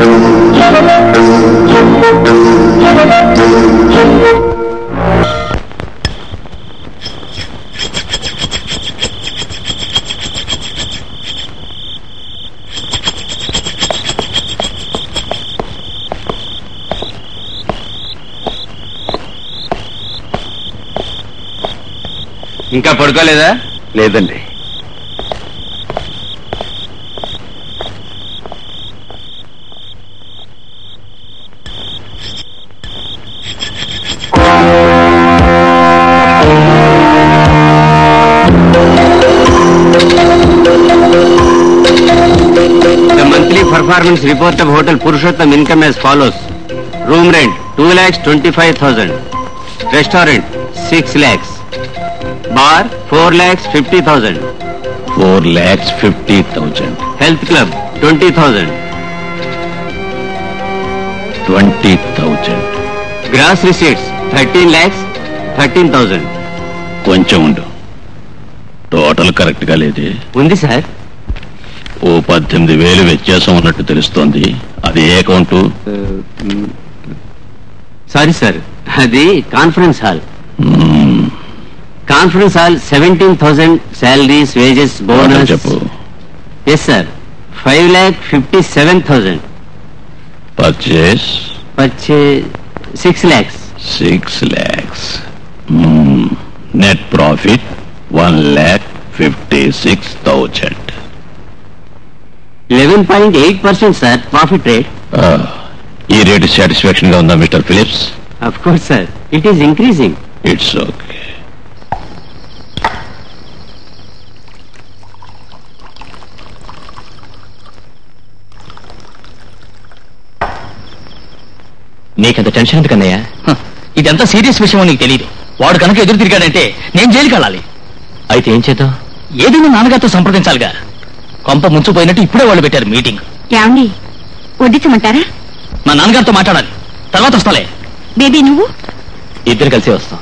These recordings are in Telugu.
ఇంకా పడుకోలేదా లేదండి The monthly performance report of Hotel Purushottam income as follows. Room rent, 2 lakhs 25,000. Restaurant, 6 lakhs. Bar, 4 lakhs 50,000. Four lakhs fifty thousand Health club, 20,000. Twenty thousand Gross receipts, 13 lakhs 13,000. కొంచెం ఉండు టోటల్ కరెక్ట్ గా లేదే ఉంది సార్ ఓ పద్దెనిమిది వేలు వ్యత్యాసం ఉన్నట్టు తెలుస్తోంది అది ఏ అకౌంటు సారీ సార్ అది conference hall hmm, conference hall seventeen thousand salaries wages total bonus చెప్పు yes sir five lakh fifty seven thousand purchase వచ్చే six lakhs six lakhs net profit one lakh fifty six thousand eleven point eight percent sir profit rate ఈ రేటు సాటిస్ఫాక్షన్ గా ఉందా mister Philips of course sir it is increasing it's okay నీకంత టెన్షన్ ఎందుకన్నయ్యా ఇదంతా సీరియస్ విషయం నీకు తెలియదు వాడు కనుక ఎదురు తిరిగాడంటే నేను జైలుకి వెళ్ళాలి అయితే ఏం చేద్దాం ఏదైనా నాన్నగారితో సంప్రదించాలిగా కొంప ముంచుపోయినట్టు ఇప్పుడే వాళ్ళు పెట్టారు మీటింగ్ ఏమండి వడ్డించమంటారా మా నాన్నగారితో మాట్లాడాలి తర్వాత వస్తాలే బేబీ నువ్వు ఇద్దరు కలిసి వస్తాం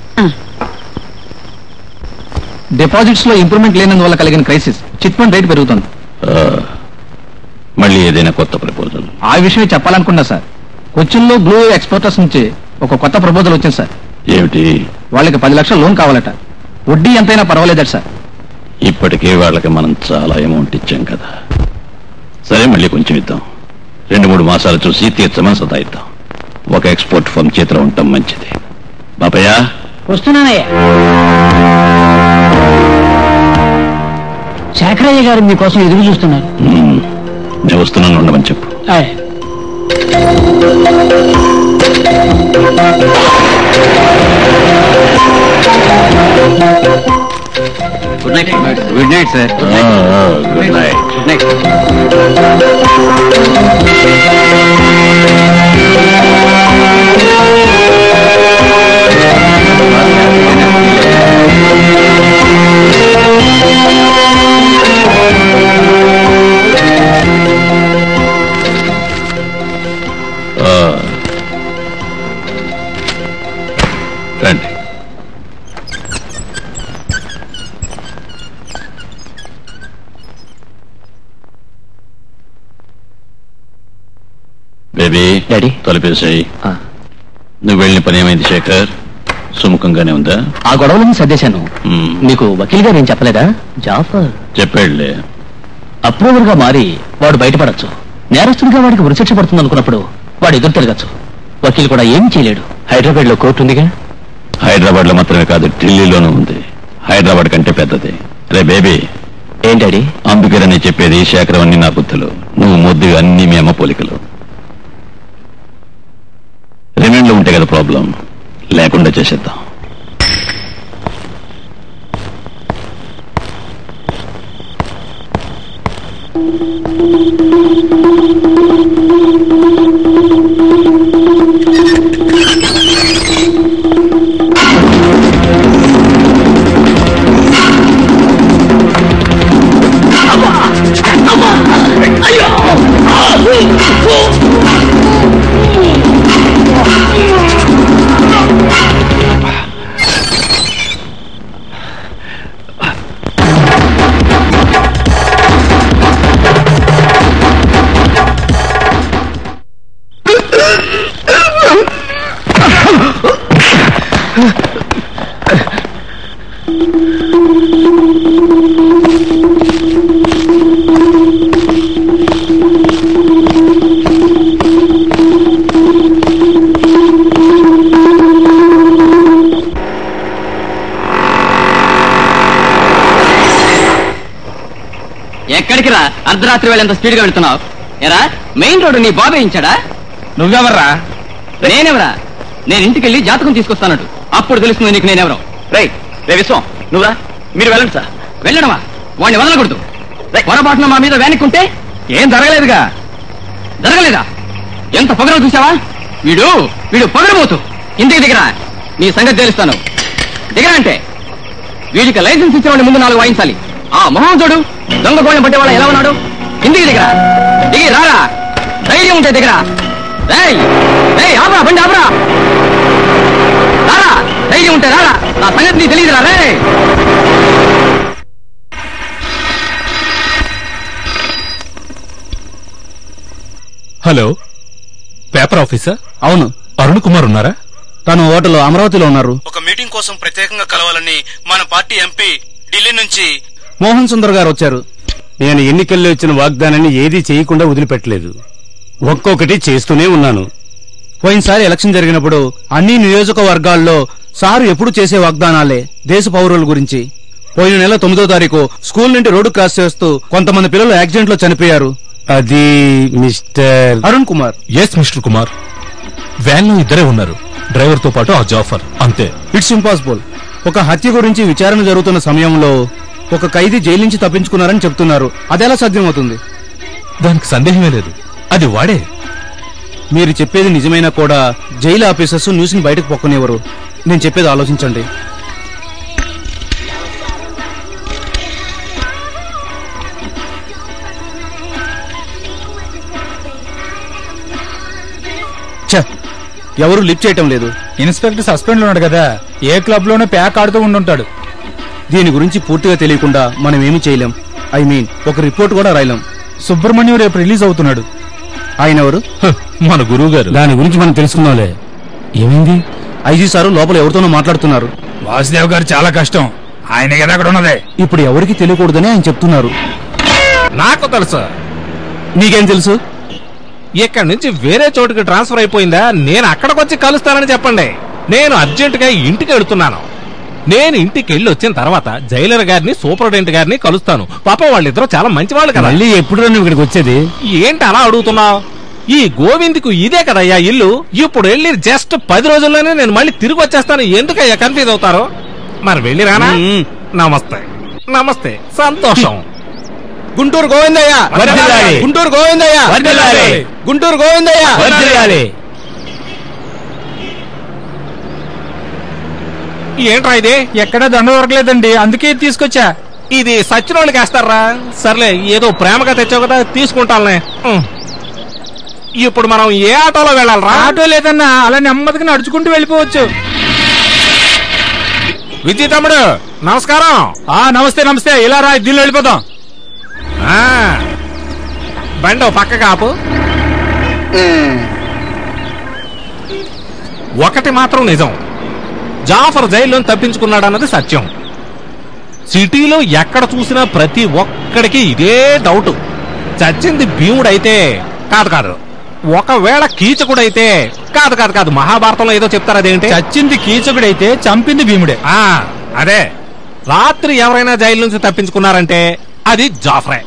డిపాజిట్స్ లో ఇంప్రూవ్మెంట్ లేనందువల్ల కలిగిన క్రైసిస్ చిట్ ఫండ్ రేట్ పెరుగుతుంది మళ్ళీ ఏదైనా కొత్త ప్రపోజల్ ఆ విషయమే చెప్పాలనుకున్నా సార్ కొచ్చిన్లో బ్లూ ఎక్స్పోర్టర్స్ నుంచి ఒక కొత్త ప్రపోజల్ వచ్చింది సార్ ఏమిటి వాళ్ళకి పది లక్షల లోన్ కావాలట వడ్డీ ఎంతైనా పర్వాలేదట సార్ ఇప్పటికే వాళ్ళకి మనం చాలా అమౌంట్ ఇచ్చాం కదా సరే మళ్ళీ కొంచెం ఇద్దాం రెండు మూడు మాసాలు చూసి తీర్చమని సతాయిద్దాం ఒక ఎక్స్పోర్ట్ ఫర్మ్ చేతిలో ఉండటం మంచిది బాపయ్య వస్తున్నానయ్యా శేఖరయ్య గారు మీకోసం ఎదురు చూస్తున్నారు మ్మ్, నేను వస్తున్నాను ఉండమని చెప్పు good night good night sir good night good night రండి బేబీ డాడీ తలుపేసాయి నువ్వు వెళ్ళిన పని ఏమైంది శేఖర్ సుముఖంగానే ఉందా ఆ గొడవలను సర్దేశాను మ్మ్. మీకు వకీల్ గారు ఏం చెప్పలేదా జాఫర్ చెప్పాడులే అప్రూవర్ గా మారి వాడు బయటపడచ్చు నేరస్తుడిగా వాడికి ఉరిశిక్ష పడుతుంది అనుకున్నప్పుడు వాడు ఎదురు తిరగచ్చు వకీల్ కూడా ఏమీ చేయలేడు హైదరాబాద్ లో కోర్టు ఉందిగా హైదరాబాద్ లో మాత్రమే కాదు ఢిల్లీలోనూ ఉంది హైదరాబాద్ కంటే పెద్దది రే బేబీ ఏంటడి అందుకేనని చెప్పేది శేఖరం అన్ని నా బుద్ధులు నువ్వు ముద్దు అన్ని మీ అమ్మ పోలికలు రిమైండ్ లో ఉంటే కదా ప్రాబ్లం లేకుండా చేసేద్దాం ఎక్కడికి రా అర్ధరాత్రి వేళ ఎంత స్పీడ్ గా వెళ్తున్నావు ఎరా మెయిన్ రోడ్ నీ బాబే ఇచ్చాడా నువ్వెవర్రా నేనెవరా నేను ఇంటికి వెళ్ళి జాతకం తీసుకొస్తానట్టు అప్పుడు తెలుస్తుంది నీకు నేనెవరో రే రే విశ్వం నువ్వురా మీరు వెళ్ళండి సార్ వెళ్ళడమా వాడిని వదలకూడదు పొరపాటున మా మీద వేనిక్కుంటే ఏం జరగలేదుగా జరగలేదా ఎంత పొగరో చూసావా వీడు వీడు పొగరబోతు ఇంటికి దిగరా నీ సంగతి తెలుస్తాను దిగరా అంటే వీడికి లైసెన్స్ ఇచ్చేవాడి ముందు నాలుగు వాయించాలి ఆ మొహం చూడు దొంగ గోళం పట్టే వాళ్ళ ఎలా ఉన్నాడు ఇంటికి దిగరా దిగి రారా ధైర్యం ఉంటే దిగరా రేయ్ రేయ్ ఆపరా బండి ఆపరా రారా ధైర్యం ఉంటే రారా నా సంగతి నీకు తెలియదురా రే హలో పేపర్ ఆఫీసర్ అవును అరుణ్ కుమార్ ఉన్నారా తను హోటల్ అమరావతిలో ఉన్నారు ఒక మీటింగ్ కోసం ప్రత్యేకంగా కలవాలని మన పార్టీ ఎంపీ ఢిల్లీ నుంచి మోహన్ సుందర్ గారు వచ్చారు నేను ఎన్నికల్లో ఇచ్చిన వాగ్దానాన్ని ఏదీ చేయకుండా వదిలిపెట్టలేదు ఒక్కొక్కటి చేస్తూనే ఉన్నాను పోయినసారి ఎలక్షన్ జరిగినప్పుడు అన్ని నియోజకవర్గాల్లో సారు ఎప్పుడు చేసే వాగ్దానాలే దేశ పౌరుల గురించి పోయిన నెల తొమ్మిదో తారీఖు స్కూల్ నుండి రోడ్డు క్రాస్ చేస్తూ కొంతమంది పిల్లలు యాక్సిడెంట్ లో చనిపోయారు అది mister Arun Kumar yes mister Kumar van లో ఇద్దరే ఉన్నారు డ్రైవర్ తో పాటు ఆ జాఫర్ అంతే ఇట్స్ ఇంపాసిబుల్ ఒక హత్య గురించి విచారణ జరుగుతున్న సమయంలో ఒక ఖైదీ జైలు నుంచి తప్పించుకున్నారని చెప్తున్నారు అదెలా సాధ్యమవుతుంది దానికి సందేహమే లేదు అది వాడే మీరు చెప్పేది నిజమైనా కూడా జైలు ఆఫీసర్స్ న్యూస్ ని బయటకు పొక్కనివ్వరు నేను చెప్పేది ఆలోచించండి ఛ, ఎవరు లిఫ్ట్ చేయటం లేదు ఇన్స్పెక్టర్ సస్పెండ్ ఉన్నాడు కదా ఏ క్లబ్ లోనే ప్యాక్ ఆడుతూ ఉండుంటాడు దీని గురించి పూర్తిగా తెలియకుండా మనం ఏమీ చేయలేం ఐ మీన్ ఒక రిపోర్ట్ కూడా రాయలేం సుబ్రహ్మణ్యం రేపు రిలీజ్ అవుతున్నాడు ఆయన ఎవరు హ, మన గురువు గారు దాని గురించి మనం తెలుసుకుందాంలే ఏమైంది ఐజీ సారు లోపల ఎవరితోనో మాట్లాడుతున్నారు వాసుదేవ్ గారు చాలా కష్టం ఆయన కదా అక్కడ ఉన్నదే ఇప్పుడు ఎవరికి తెలియకూడదని ఆయన చెప్తున్నారు నాకు తెలుసు నీకేం తెలుసు ఇక్కడి నుంచి వేరే చోటుకి ట్రాన్స్ఫర్ అయిపోయిందా నేను అక్కడికి వచ్చి కలుస్తానని చెప్పండి నేను అర్జెంటుగా ఇంటికి వెళుతున్నాను నేను ఇంటికి వెళ్ళి వచ్చిన తర్వాత జైలర్ గారిని సూపరింటెండెంట్ గారిని కలుస్తాను పాపం వాళ్ళిద్దరూ చాలా మంచి వాళ్ళు కదా మళ్ళీ ఎప్పుడు నువ్వు ఇక్కడికి వచ్చేది ఏంటి అలా అడుగుతున్నావు ఈ గోవింద్కు ఇదే కదయ్యా ఇల్లు ఇప్పుడు వెళ్ళి జస్ట్ పది రోజుల్లోనే నేను మళ్ళీ తిరిగి వచ్చేస్తాను ఎందుకయ్యా కన్ఫ్యూజ్ అవుతారు మరి వెళ్ళి రానా మ్మ్. నమస్తే నమస్తే సంతోషం గుంటూరు గోవిందయ్య వర్ధిల్లాలి. గుంటూరు గోవిందయ్య వర్ధిల్లాలి. గుంటూరు గోవిందయ్య ఏంట్రా ఇది ఎక్కడా దండ దొరకలేదండి అందుకే ఇది తీసుకొచ్చా ఇది సచ్చినోళ్ళకి వేస్తారా సర్లే ఏదో ప్రేమగా తెచ్చావు కదా తీసుకుంటానులే ఉం. ఇప్పుడు మనం ఏ ఆటోలో వెళ్ళాలరా ఆటో లేదన్నా అలా నెమ్మదిగా నడుచుకుంటూ వెళ్ళిపోవచ్చు విద్య తమ్ముడు నమస్కారం ఆ నమస్తే నమస్తే ఇలా రా దీనిలో వెళ్ళిపోదాం ఆ, బండి ఓ పక్క కాపు ఒకటి మాత్రం నిజం జాఫర్ జైల్లో తప్పించుకున్నాడు అన్నది సత్యం సిటీలో ఎక్కడ చూసినా ప్రతి ఒక్కడికి ఇదే డౌట్ చచ్చింది భీముడైతే కాదు కాదు ఒకవేళ కీచకుడైతే కాదు కాదు కాదు మహాభారతంలో ఏదో చెప్తారు అదేంటి చచ్చింది కీచకుడైతే చంపింది భీముడే ఆ, అదే రాత్రి ఎవరైనా జైలు నుంచి తప్పించుకున్నారంటే అది జాఫరే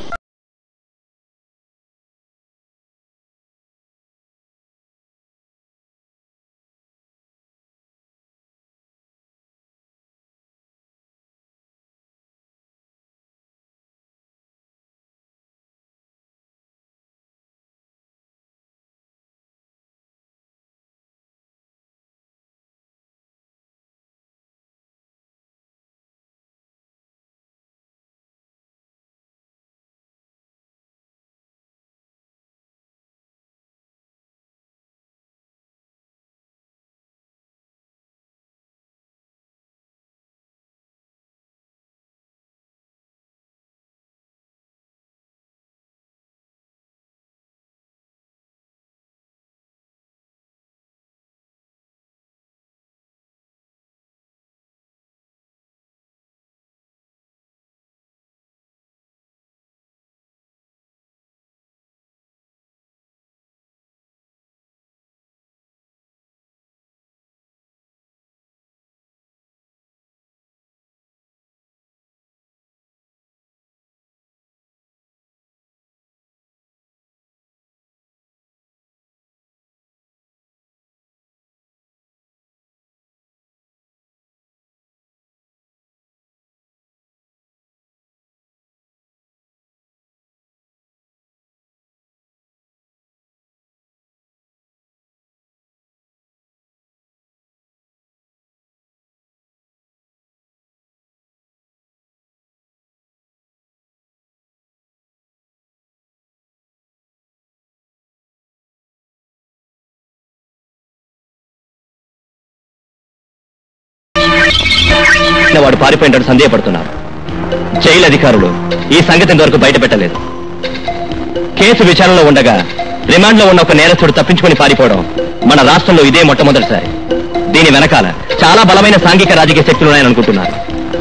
వాడు పారిపోయినట్టు సందేహపడుతున్నారు జైలు అధికారులు ఈ సంగతి ఇంతవరకు బయట పెట్టలేదు కేసు విచారణలో ఉండగా రిమాండ్లో ఉన్న ఒక నేరస్తుడు తప్పించుకొని పారిపోవడం మన రాష్ట్రంలో ఇదే మొట్టమొదటిసారి దీని వెనకాల చాలా బలమైన సాంఘిక రాజకీయ శక్తులు ఉన్నాయని అనుకుంటున్నారు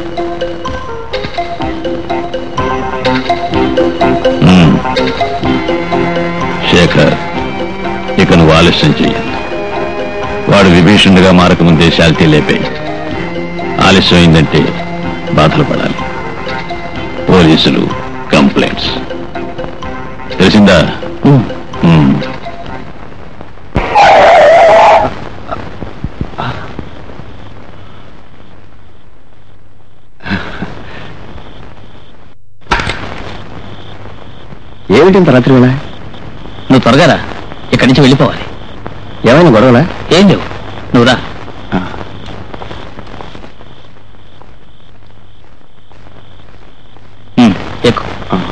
మ్మ్. శేఖర్ ఇక నువ్వు ఆలస్యం చెయ్యదు వాడు విభీషణుడిగా మారకముందే శాల్తీ లేపాయి ఆలస్యం అయిందంటే బాధలు పడాలి పోలీసులు కంప్లైంట్స్ తెలిసిందా మ్మ్. ఏమిటి ఇంత రాత్రి వేళ నువ్వు త్వరగా రా ఇక్కడి నుంచి వెళ్ళిపోవాలి ఏమైనా గొడవలా ఏం లేవు నువ్వు రా ఉమ్, ఎక్కు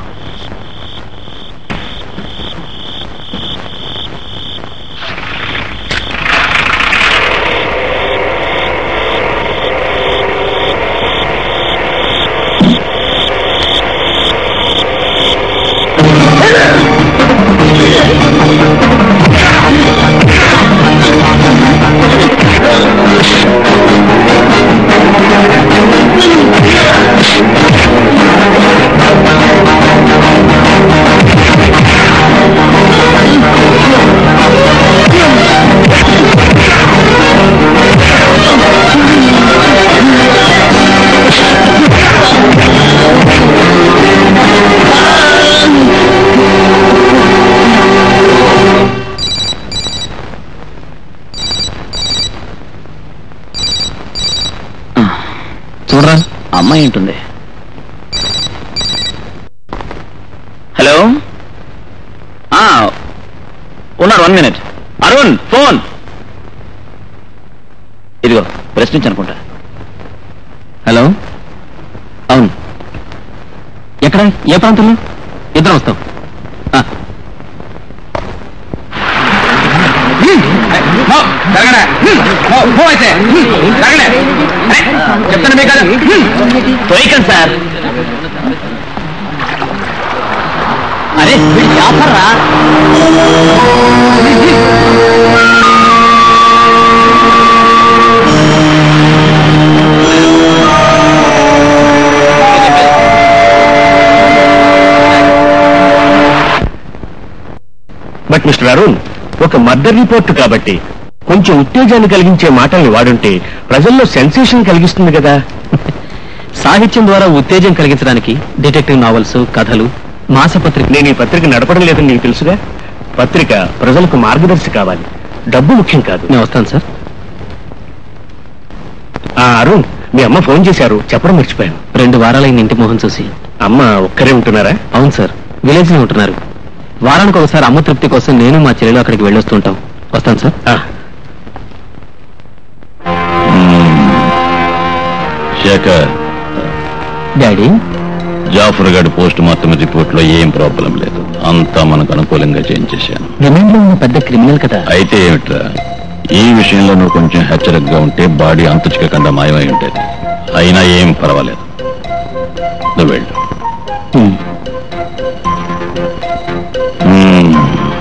చూడరా అమ్మాయి ఉంటుంది హలో ఆ, ఉన్నాడు వన్ మినిట్ అరుణ్ ఫోన్ ఇదిగో ప్రశ్నించనుకుంటా హలో అవును ఎక్కడ ఏ ప్రాంతంలో ఇద్దరం వస్తాం ఆ. చెప్తాను మీ కదా తొయ్యకండి సార్ అరే వీడు వ్యాపారా బట్ మిస్టర్ అరుణ్ ఒక మర్డర్ రిపోర్ట్ కాబట్టి కొంచెం ఉత్తేజాన్ని కలిగించే మాటల్ని వాడుంటే ప్రజల్లో సెన్సేషన్ కలిగిస్తుంది కదా సాహిత్యం ద్వారా ఉత్తేజం కలిగించడానికి డిటెక్టివ్ నావల్స్ కథలు మాసపత్రిక నేను ఈ పత్రిక నడపడం లేదని నీకు తెలుసుగా పత్రిక ప్రజలకు మార్గదర్శి కావాలి డబ్బు ముఖ్యం కాదు నేను వస్తాను సార్ అరుణ్ మీ అమ్మ ఫోన్ చేశారు చెప్పడం మర్చిపోయాను రెండు వారాలైంది ఇంటి మొహం చూసి అమ్మ ఒక్కరే ఉంటున్నారా అవును సార్ విలేజ్ లో ఉంటున్నారు వారానికి ఒకసారి అమ్మ తృప్తి కోసం నేను మా చెల్లెలు అక్కడికి వెళ్ళొస్తుంటాం వస్తాను సార్ శేఖర్ డాడీ జాఫర్ గడ్ పోస్ట్ మార్టం రిపోర్ట్ లో ఏం ప్రాబ్లం లేదు అంతా మనకు అనుకూలంగా చేయించేశాను రిమైండ్ లో ఉన్న పెద్ద క్రిమినల్ కదా అయితే ఏమిట్రా ఈ విషయంలో నువ్వు కొంచెం హెచ్చరికగా ఉంటే బాడీ అంతు చిక్కకుండా మాయమై ఉండేది అయినా ఏం పర్వాలేదు నువ్వు వెళ్ళు హ్మ్. మ్మ్.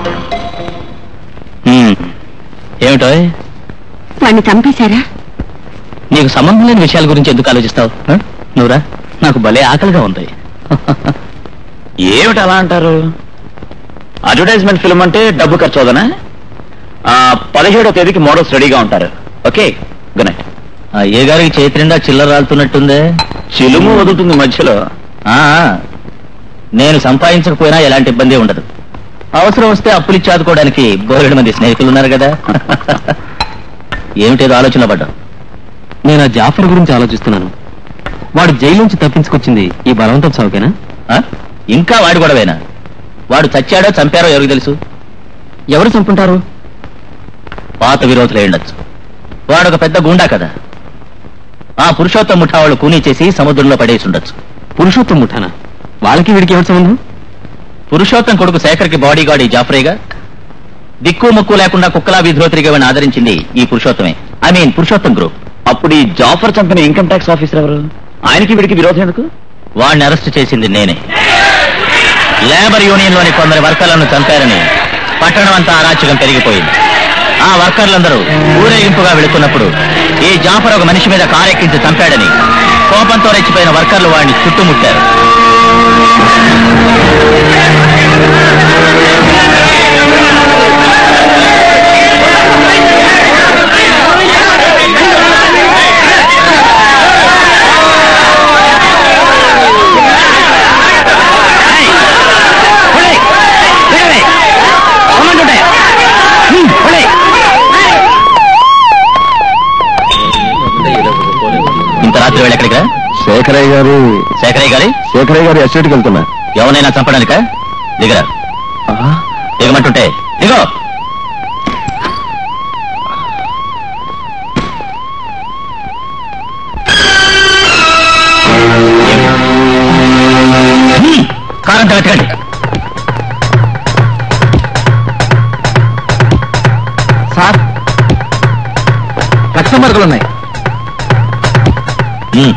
హ్మ్. ఏమిటో వాణ్ణి చంపేశారా నీకు సంబంధం లేని విషయాల గురించి ఎందుకు ఆలోచిస్తావు ఆ? నువ్వురా నాకు భలే ఆకలిగా ఉంది ఏమిటి అలా అంటారు అడ్వర్టైజ్మెంట్ ఫిల్మ్ అంటే డబ్బు ఖర్చు అవుదనా పదిహేడో తేదీకి మోడల్స్ రెడీగా ఉంటారు ఓకే గుడ్ నైట్ ఏ గారికి చేతి నిండా చిల్లర రాలుతున్నట్టుందే చిలుము వదులుతుంది మధ్యలో ఆ, నేను సంపాదించకపోయినా ఎలాంటి ఇబ్బంది ఉండదు అవసరం వస్తే అప్పులు ఇచ్చి ఆదుకోవడానికి బోలెడు మంది స్నేహితులు ఉన్నారు కదా ఏమిటేదో ఆలోచన పడ్డావు నేను ఆ జాఫర్ గురించి ఆలోచిస్తున్నాను వాడు జైలు నుంచి తప్పించుకొచ్చింది ఈ బలవంతం చౌకేనా ఇంకా వాడు గొడవేనా వాడు చచ్చాడో చంపారో ఎవరికి తెలుసు ఎవరు చంపుంటారు పాత విరోధులు ఉండొచ్చు వాడు ఒక పెద్ద గుండా కదా ఆ పురుషోత్తం ముఠా వాళ్ళు కూనీ చేసి సముద్రంలో పడేసి ఉండొచ్చు పురుషోత్తం ముఠానా వాళ్ళకి వీడికి ఎవరి సంబంధం పురుషోత్తం కొడుకు శేఖర్కి బాడీ గార్డ్ ఈ జాఫరేగా దిక్కు ముక్కు లేకుండా కుక్కలా వీధిలో తిరిగేవని ఆదరించింది ఈ పురుషోత్తమే ఐ మీన్ పురుషోత్తం గ్రూప్ అప్పుడు ఈ జాఫర్ చంపిన ఇన్కమ్ ట్యాక్స్ ఆఫీసర్ ఎవరు ఆయనకి వీడికి విరోధం ఎందుకు వాడిని అరెస్ట్ చేసింది నేనే లేబర్ యూనియన్ లోని కొందరు వర్కర్లను చంపారని పట్టణం అంతా అరాచకం పెరిగిపోయింది ఆ వర్కర్లందరూ ఊరేగింపుగా వెళుతున్నప్పుడు ఈ జాఫర్ ఒక మనిషి మీద కారెక్కించి చంపాడని కోపంతో రెచ్చిపోయిన వర్కర్లు వాడిని చుట్టుముట్టారు ఇంత రాత్రి వేళ ఎక్కడికి రా శేఖరయ్య గారు శేఖరయ్య గారి శేఖరయ్య గారు ఎస్టేట్కి వెళ్తున్నా ఎవరైనా చంపడానిక దిగరా దిగమంటుంటే దిగో హ్మ్, కారంతా వెతకండి సార్ రక్త మరకలు ఉన్నాయి హ్మ్.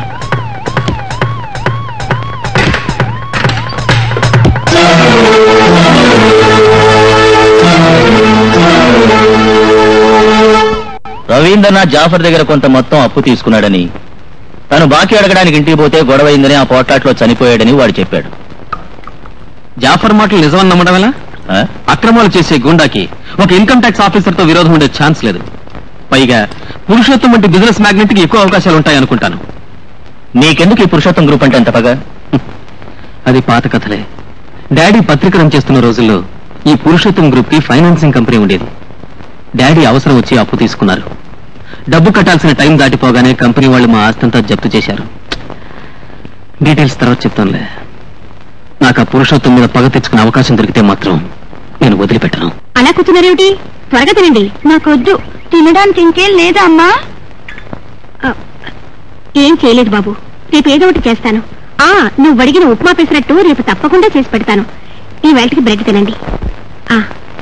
రవీంద్రనాథ్ జాఫర్ దగ్గర కొంత మొత్తం అప్పు తీసుకున్నాడని తను బాకీ అడగడానికి ఇంటికి పోతే గొడవైందని ఆ పోట్లాట్లో చనిపోయాడని వాడు చెప్పాడు జాఫర్ మాటలు నిజమని నమ్మడం ఎలా ఆ? అక్రమాలు చేసే గుండాకి ఒక ఇన్కమ్ ట్యాక్స్ ఆఫీసర్ తో విరోధం ఉండే ఛాన్స్ లేదు పైగా పురుషోత్తం వంటి బిజినెస్ మ్యాగ్నెట్ కి ఎక్కువ అవకాశాలు ఉంటాయి అనుకుంటాను నీకెందుకు ఈ పురుషోత్తం గ్రూప్ అంటే అంత పగా అది పాత కథలే డాడీ పత్రిక రన్ చేస్తున్న రోజుల్లో ఈ పురుషోత్తం గ్రూప్ కి ఫైనాన్సింగ్ కంపెనీ ఉండేది డాడీ అవసరం వచ్చి అప్పు తీసుకున్నారు డబ్బు కట్టాల్సిన టైం దాటిపోగానే కంపెనీ వాళ్ళు మా ఆస్తంతా జప్తు చేశారు డీటెయిల్స్ తర్వాత చెప్తానులే నాకు ఆ పురుషోత్తం మీద పగ తెచ్చుకునే అవకాశం దొరికితే మాత్రం నేను వదిలిపెట్టను అలా కూర్చున్నారేమిటి త్వరగా తినండి నాకొద్దు తినడానికి ఇంకేం లేదా అమ్మా ఆ, ఏం చేయలేదు బాబు రేపు ఏదో ఒకటి చేస్తాను ఆ నువ్వు అడిగిన ఉప్మా పెసరట్టు రేపు తప్పకుండా చేసి పెడతాను ఈ వేళకి బ్రెడ్ తినండి ఆ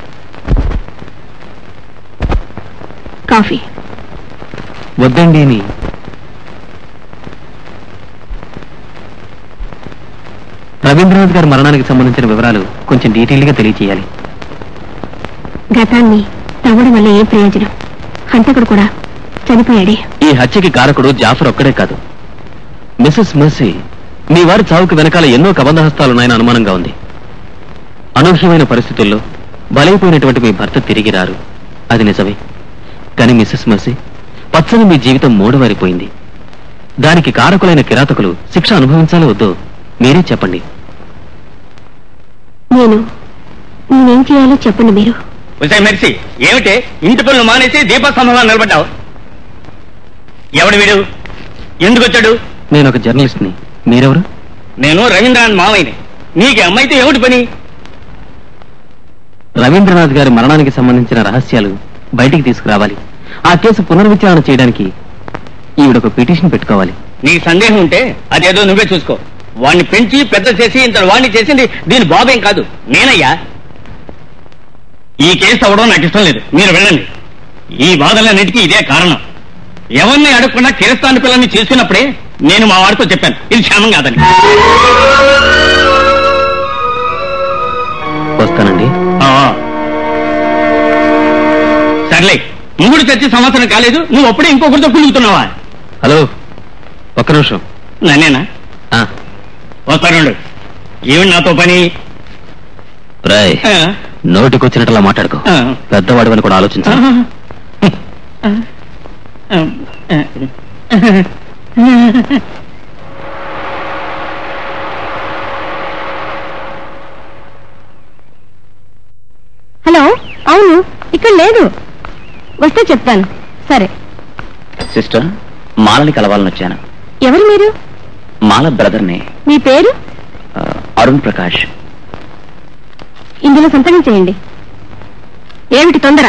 కాఫీ వద్దండి అని రవీంద్రనాథ్ గారి మరణానికి సంబంధించిన వివరాలు కొంచెం డీటెయిల్ గా తెలియజేయాలి గతాన్ని తవ్వడం వల్ల ఏం ప్రయోజనం హంతకుడు కూడా చనిపోయాడే ఈ హత్యకి కారకుడు జాఫర్ ఒక్కడే కాదు మిసెస్ మెర్సీ మీ వారి చావుకు వెనకాల ఎన్నో కబంధహస్తాలున్నాయని అనుమానంగా ఉంది అనూహ్యమైన పరిస్థితుల్లో బలైపోయినటువంటి మీ భర్త తిరిగి రారు అది నిజమే కానీ మిసెస్ మెర్సీ పచ్చని మీ జీవితం మూడవారిపోయింది దానికి కారకులైన కిరాతకులు శిక్ష అనుభవించాలో వద్దో మీరే చెప్పండి నేను నేనేం చేయాలో చెప్పండి మీరు మెర్సి ఏమిటే ఇంటి పనులు మానేసి దీపస్తంభంలో నిలబడ్డావు ఎవడు వీడు ఎందుకు వచ్చాడు నేను ఒక జర్నలిస్ట్ని మీరెవరు నేను రవీంద్రనాథ్ మావయ్యని నీకు ఈ అమ్మాయితో ఏమిటి పని రవీంద్రనాథ్ గారి మరణానికి సంబంధించిన రహస్యాలు బయటికి తీసుకురావాలి ఆ కేసు పునర్విచారణ చేయడానికి ఈవిడొక పిటిషన్ పెట్టుకోవాలి నీకు సందేహం ఉంటే అదేదో నువ్వే చూసుకో వాణ్ణి పెంచి పెద్ద చేసి ఇంత వాణ్ణి చేసింది దీని బాబేం కాదు నేనయ్యా ఈ కేసు అవ్వడం నాకు ఇష్టం లేదు మీరు వెళ్ళండి ఈ బాధలన్నిటికీ ఇదే కారణం ఎవరిని అడగకుండా కిరస్థాని పిల్లల్ని చేసుకున్నప్పుడే నేను మా వాడితో చెప్పాను ఇది క్షేమం కాదని వస్తానండి ఆ. సర్లే మూడు చచ్చి సంవత్సరం కాలేదు నువ్వు అప్పుడే ఇంకొకరితో కులుగుతున్నావా హలో ఒక్క నిమిషం నన్నేనా ఆ, వస్తానుండు ఏమి నాతో పని రాయ్ ఆ. నోటికొచ్చినట్లా మాట్లాడుకో ఆ. పెద్దవాడు అని కూడా ఆలోచించాలి హలో అవును ఇక్కడ లేదు వస్తే చెప్తాను సరే సిస్టర్ మాలని కలవాలని వచ్చాను ఎవరు మీరు మాల బ్రదర్ని మీ పేరు ఆ, అరుణ్ ప్రకాష్ ఇందులో సంతకం చేయండి ఏమిటి తొందర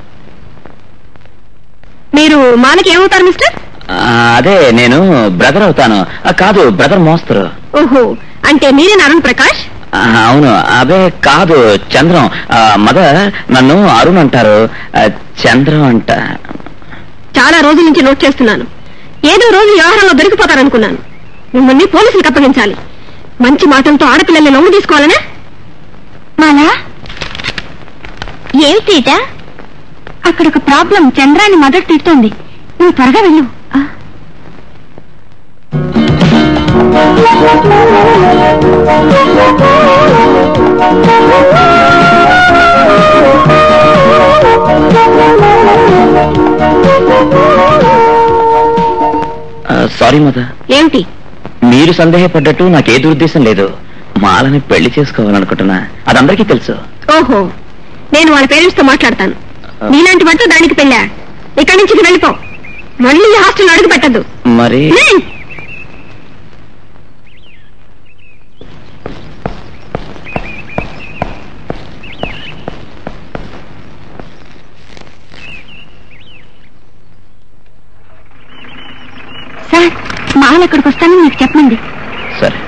మీరు మాలకి ఏమవుతారు మిస్టర్ ఆ, అదే నేను బ్రదర్ అవుతాను ఆ, కాదు బ్రదర్ మోస్తరు ఓహో అంటే మీరే అరుణ్ ప్రకాష్ ఆ, అవును అదే కాదు చంద్రం ఆ, మదర్ నన్ను అరుణ్ అంటారు ఆ, చంద్రం అంట చాలా రోజుల నుంచి నోట్ చేస్తున్నాను ఏదో రోజు వ్యవహారంలో దొరికిపోతారనుకున్నాను మిమ్మల్ని పోలీసులకు అప్పగించాలి మంచి మాటలతో ఆడపిల్లల్ని లొంగు తీసుకోవాలనా మాలా ఏమి సీత అక్కడ ఒక ప్రాబ్లం చంద్రాన్ని మదర్ తిడుతోంది నువ్వు త్వరగా వెళ్ళు ఆ. సారీ మద ఏమిటి మీరు సందేహపడ్డట్టు నాకే దురుద్దేశం లేదు మాలని పెళ్లి చేసుకోవాలనుకుంటున్నా అదందరికీ తెలుసు ఓహో నేను వాళ్ళ పేరెంట్స్ తో మాట్లాడతాను నీలాంటి వాటితో దానికి పెళ్ళా ఇక్కడి నుంచి ఇక వెళ్ళిపో మళ్ళీ ఈ హాస్టల్ అడుగు పెట్టద్దు మరి సార్ మాల్ ఎక్కడికి వస్తానని మీకు చెప్పండి సరే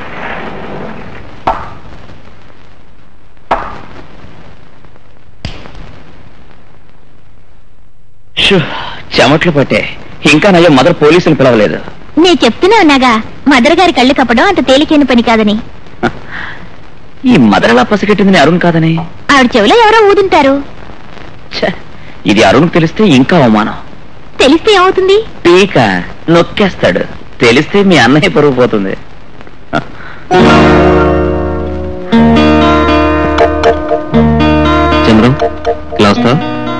షూ, చెమట్లు పట్టే ఇంకా నయ్యో మదర్ పోలీసులు పిలవలేదు నేను చెప్తూనే ఉన్నాగా మదర్ గారి కళ్ళు కప్పడం అంత తేలికైన పని కాదని ఈ మదర్ ఎలా పసిగట్టింది అరుణ్ కాదని ఆవిడ చెవిలో ఎవరో ఊదుంటారు ఛ, ఇది అరుణ్ తెలిస్తే ఇంకా అవమానం తెలిస్తే ఏమవుతుంది పీక నొక్కేస్తాడు తెలిస్తే మీ అన్నయ్య పరుగు పోతుంది చంద్రం ఇలా వస్తావు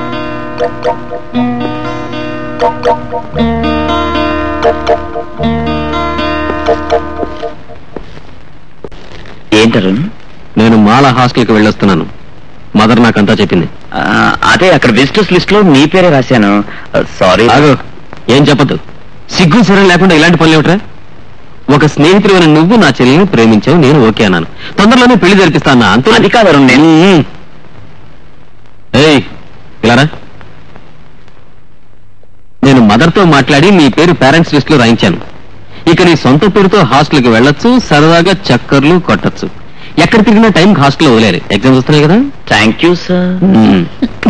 ఏంటరుణ్ నేను మాల హాస్టల్కి వెళ్ళొస్తున్నాను మదర్ నాకంతా చెప్పింది ఆ, అదే అక్కడ విజిటర్స్ లిస్ట్ లో మీ పేరే రాశాను సారీ ఆగు ఏం చెప్పదు సిగ్గు సరే లేకుండా ఇలాంటి పనులు ఏమిట్రా ఒక స్నేహితుడు నువ్వు నా చెల్లిని ప్రేమించావు నేను ఓకే అన్నాను తొందరలోనే పెళ్లి జరిపిస్తాను అంతే అది కాదు అరుణ్ నేను ఉమ్. ఏయ్ ఇలారా నేను మదర్తో మాట్లాడి మీ పేరు పేరెంట్స్ లిస్ట్ లో రాయించాను ఇక నీ సొంత పేరుతో హాస్టల్కి వెళ్ళొచ్చు సరదాగా చక్కర్లు కొట్టచ్చు ఎక్కడ తిరిగినా టైం హాస్టల్లో వదిలేరు ఎగ్జామ్స్ వస్తున్నాయి కదా thank you sir um.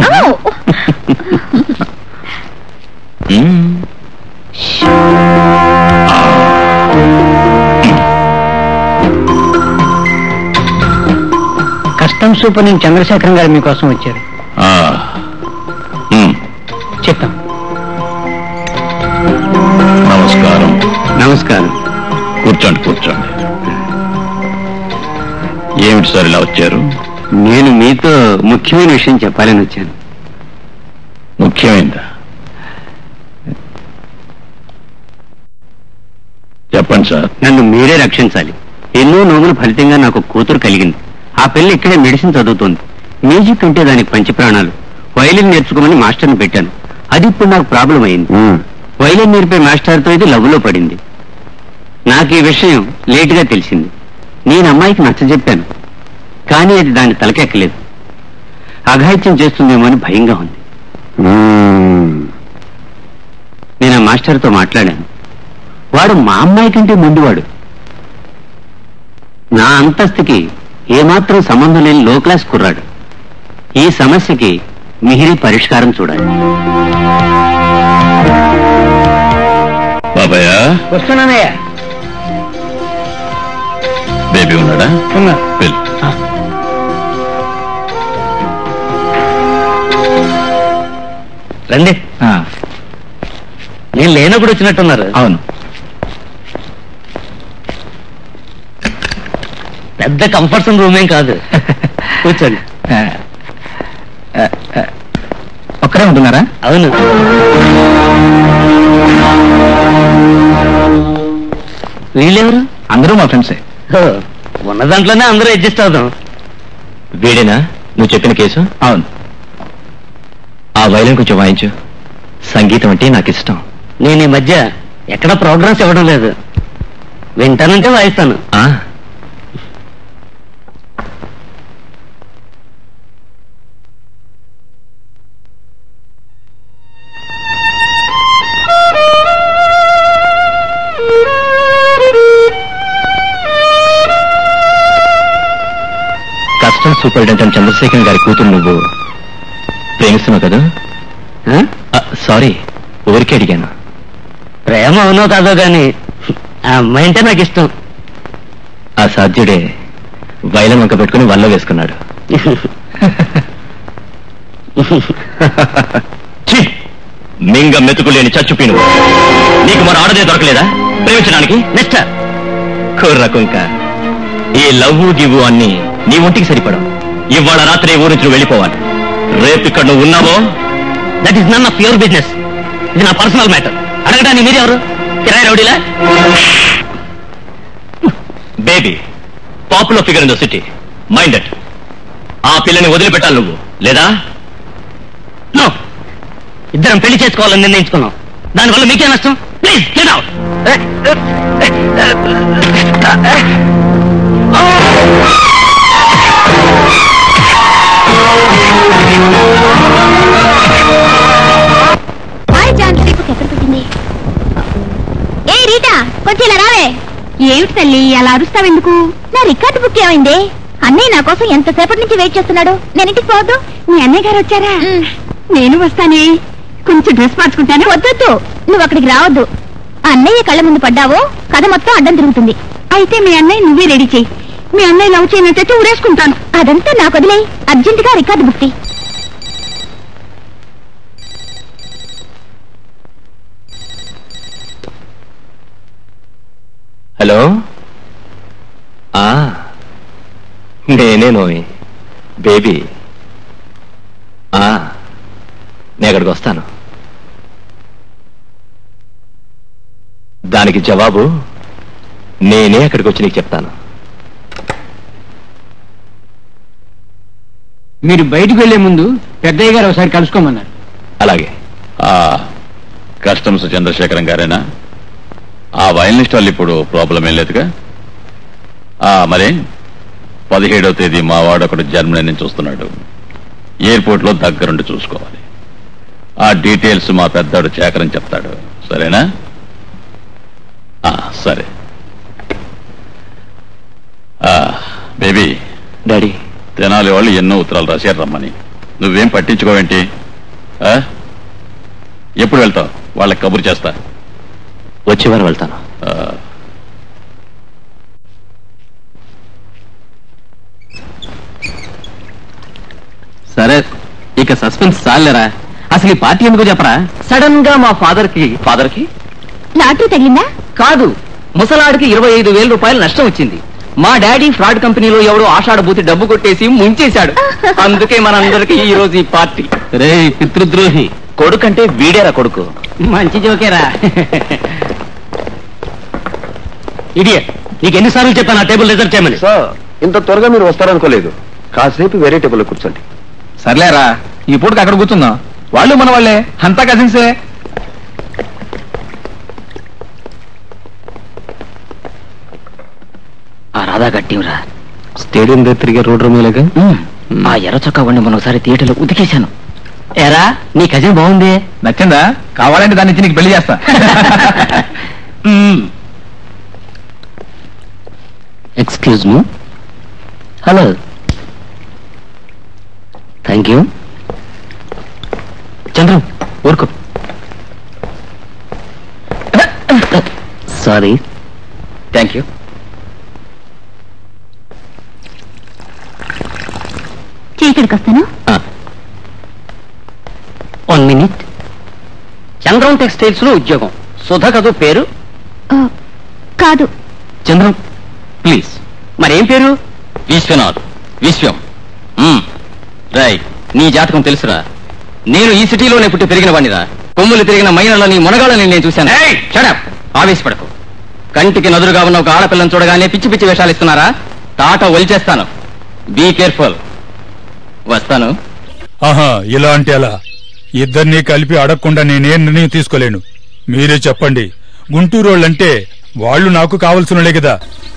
Hmm. Custom super నుంచి చంద్రశేఖరం గారు మీకోసం వచ్చారు ఆ. ఉమ్, చెప్తాం నమస్కారం నమస్కారం కూర్చోండి కూర్చోండి ఏమిటి సార్ ఇలా వచ్చారు నేను మీతో ముఖ్యమైన విషయం చెప్పాలని వచ్చాను ముఖ్యమైనదా చెప్పండి సార్ నన్ను మీరే రక్షించాలి ఎన్నో నోముల ఫలితంగా నాకు కూతురు కలిగింది ఆ పిల్ల ఇక్కడే మెడిసిన్ చదువుతోంది మ్యూజిక్ అంటే దానికి పంచి ప్రాణాలు వైలిన్ నేర్చుకోమని మాస్టర్ని పెట్టాను అది ఇప్పుడు నాకు ప్రాబ్లం అయింది వైలిన్ నేర్పే మాస్టర్తో ఇది లవ్లో పడింది నాకు ఈ విషయం లేటుగా తెలిసింది నేను అమ్మాయికి నచ్చజెప్పాను కానీ అది దాని తలకెక్కలేదు అఘాయిత్యం చేస్తుందేమో అని భయంగా ఉంది నేను ఆ మాస్టర్తో మాట్లాడాను వాడు మా అమ్మాయి కంటే ముందువాడు నా అంతస్తుకి ఏమాత్రం సంబంధం లేని లో క్లాస్ కుర్రాడు ఈ సమస్యకి మిహిరి పరిష్కారం చూడాలి బాబాయ్ వస్తున్నానయ్యా బేబీ ఉన్నాడా ఉన్నా వెళ్ళు రండి నేను లేనప్పుడు వచ్చినట్టున్నారు అవును పెద్ద కంఫర్ట్స్ రూమ్ ఏం కాదు కూర్చోండి ఒక్కరే ఉంటున్నారా అవును వీళ్ళెవరు అందరూ మా ఫ్రెండ్సే ఉన్న దాంట్లోనే అందరూ అడ్జస్ట్ అవుదాం వీడేనా నువ్వు చెప్పిన కేసు అవును ఆ వైలిన్ కొంచెం వాయించు సంగీతం అంటే నాకు ఇష్టం నేను ఈ మధ్య ఎక్కడ ప్రోగ్రామ్స్ ఇవ్వడం లేదు వింటానంటే వాయిస్తాను ఆ కస్టమ్ సూపరింటెండెంట్ చంద్రశేఖర్ గారి కూతురు నువ్వు ప్రేమిస్తున్నావు కదా సారీ ఊరికే అడిగాను ప్రేమ అవునో కాదో గాని ఆ అమ్మాయి అంటే నాకు ఇష్టం ఆ సాధ్యుడే వైలం వంక పెట్టుకుని వల్ల వేసుకున్నాడు ఛీ! మింగ మెతుకులేని చచ్చుపీను నీకు మన ఆడదే దొరకలేదా ప్రేమించడానికి నెక్స్ట్ కుర్ర కుంక ఈ లవ్వు గివ్వు అన్ని నీ ఒంటికి సరిపడం ఇవాళ రాత్రి ఊరి నుంచి వెళ్ళిపోవాలి రేపు ఇక్కడ నువ్వు ఉన్నావో that is none of your business ఇది నా పర్సనల్ మ్యాటర్ అడగడానికి మీరెవరు కిరాయి రౌడీలా baby popular figure in the city minded ఆ పిల్లని వదిలిపెట్టాలి నువ్వు లేదా నో ఇద్దరం పెళ్లి చేసుకోవాలని నిర్ణయించుకున్నాం దానివల్ల మీకే నష్టం please get out hi John రేపు ఎక్కడ పెట్టింది ఏ రీటా కొంచెం ఇలా రావే ఏమిటి తల్లి అలా అరుస్తావెందుకు నా రికార్డు బుక్ ఏమైంది అన్నయ్య నా కోసం ఎంతసేపటి నుంచి వెయిట్ చేస్తున్నాడు నేను ఇంటికి పోవద్దు మీ అన్నయ్య గారు వచ్చారా నేను వస్తానే కొంచెం డ్రెస్ మార్చుకుంటాను వద్దొద్దు నువ్వు అక్కడికి రావద్దు అన్నయ్య కళ్ళ ముందు పడ్డావో కథ మొత్తం అడ్డం తిరుగుతుంది అయితే మీ అన్నయ్య నువ్వే రెడీ చేయి మీ అన్నయ్య లవ్ చేయనట్టయితే ఊరేసుకుంటాను అదంతా నాకు వదిలే అర్జెంట్ గా రికార్డు బుక్ చేయి హలో ఆ నేనే నోయి బేబీ ఆ నేను అక్కడికి వస్తాను దానికి జవాబు నేనే అక్కడికి వచ్చి నీకు చెప్తాను మీరు బయటికి వెళ్లే ముందు పెద్దయ్య గారు ఒకసారి కలుసుకోమన్నారు అలాగే ఆ కస్టమ్స్ చంద్రశేఖరం గారేనా ఆ వైలనిస్ట్ వాళ్ళు ఇప్పుడు ప్రాబ్లం ఏం లేదుగా ఆ మరి పదిహేడవ తేదీ మా వాడు ఒకడు జర్మనీ నుంచి వస్తున్నాడు ఎయిర్పోర్ట్ లో దగ్గరుండి చూసుకోవాలి ఆ డీటెయిల్స్ మా పెద్దాడు చేకరని చెప్తాడు సరేనా ఆ, సరే ఆ, బేబీ డాడీ తెనాలి వాళ్ళు ఎన్నో ఉత్తరాలు రాశారు రమ్మని నువ్వేం పట్టించుకోవేంటి ఆ? ఎప్పుడు వెళ్తావు వాళ్ళకి కబురు చేస్తా వచ్చే వారం వెళ్తాను ఆ, సరే ఇక సస్పెన్స్ చాలేరా అసలు ఈ పార్టీ ఎందుకో చెప్పరా సడన్ గా మా ఫాదర్ కి ఫాదర్ కి లాటరీ తగిలిందా కాదు ముసలాడికి ఇరవై ఐదు వేల రూపాయలు నష్టం వచ్చింది మా డాడీ ఫ్రాడ్ కంపెనీలో ఎవడో ఆషాఢభూతి డబ్బు కొట్టేసి ముంచేశాడు అందుకే మనందరికి ఈ రోజు ఈ పార్టీ రే పితృద్రోహి కొడుకంటే వీడేరా కొడుకు మంచి జోకేరా ఇడియట్ నీకు ఎన్నిసార్లు చెప్పాను ఆ టేబుల్ రిజర్వ్ చేయమని సార్ ఇంత త్వరగా మీరు వస్తారనుకోలేదు కాసేపు వేరే టేబుల్లో కూర్చోండి సర్లేరా ఈ పూటకి అక్కడ కూర్చుందాం వాళ్ళు మన వాళ్ళే అంతా కజిన్సే ఆ రాధా గట్టివరా స్టేడియం దగ్గర తిరిగే రోడ్ రూమేలాగా ఆ ఎర్ర చొక్కా వండి మొన్న ఒకసారి థియేటర్లో ఉతికేశాను ఎరా నీ కజిన్ బాగుంది నచ్చిందా కావాలంటే దాన్ని ఇచ్చి నీకు పెళ్లి చేస్తా excuse me hello thank you Chandram ఊరుకో సారీ థ్యాంక్ యూ చీకటికి వస్తాను వన్ మినిట్ చంద్రం టెక్స్టైల్స్ లో ఉద్యోగం సుధ కదు పేరు ఆ, కాదు చంద్రం ప్లీజ్ మరేం పేరు విశ్వనాథ్ విశ్వం మ్మ్. రాయ్ నీ జాతకం తెలుసురా నేను ఈ సిటీలోనే పుట్టి పెరిగిన వాడిరా కొమ్ములు తిరిగిన మైనలని మునగాళ్ళని నేను చూశాను షడప్ ఆవేశపడకు కంటికి నదురుగా ఉన్న ఒక ఆడపిల్లని చూడగానే పిచ్చి పిచ్చి వేషాలు ఇస్తున్నారా తాట ఒలిచేస్తాను బీ కేర్ఫుల్ వస్తాను ఆహా ఇలా అంటే అలా ఇద్దరినీ కలిపి అడగకుండా నేనేం నిర్ణయం తీసుకోలేను మీరే చెప్పండి గుంటూరు వాళ్ళంటే వాళ్ళు నాకు కావలసినలే కదా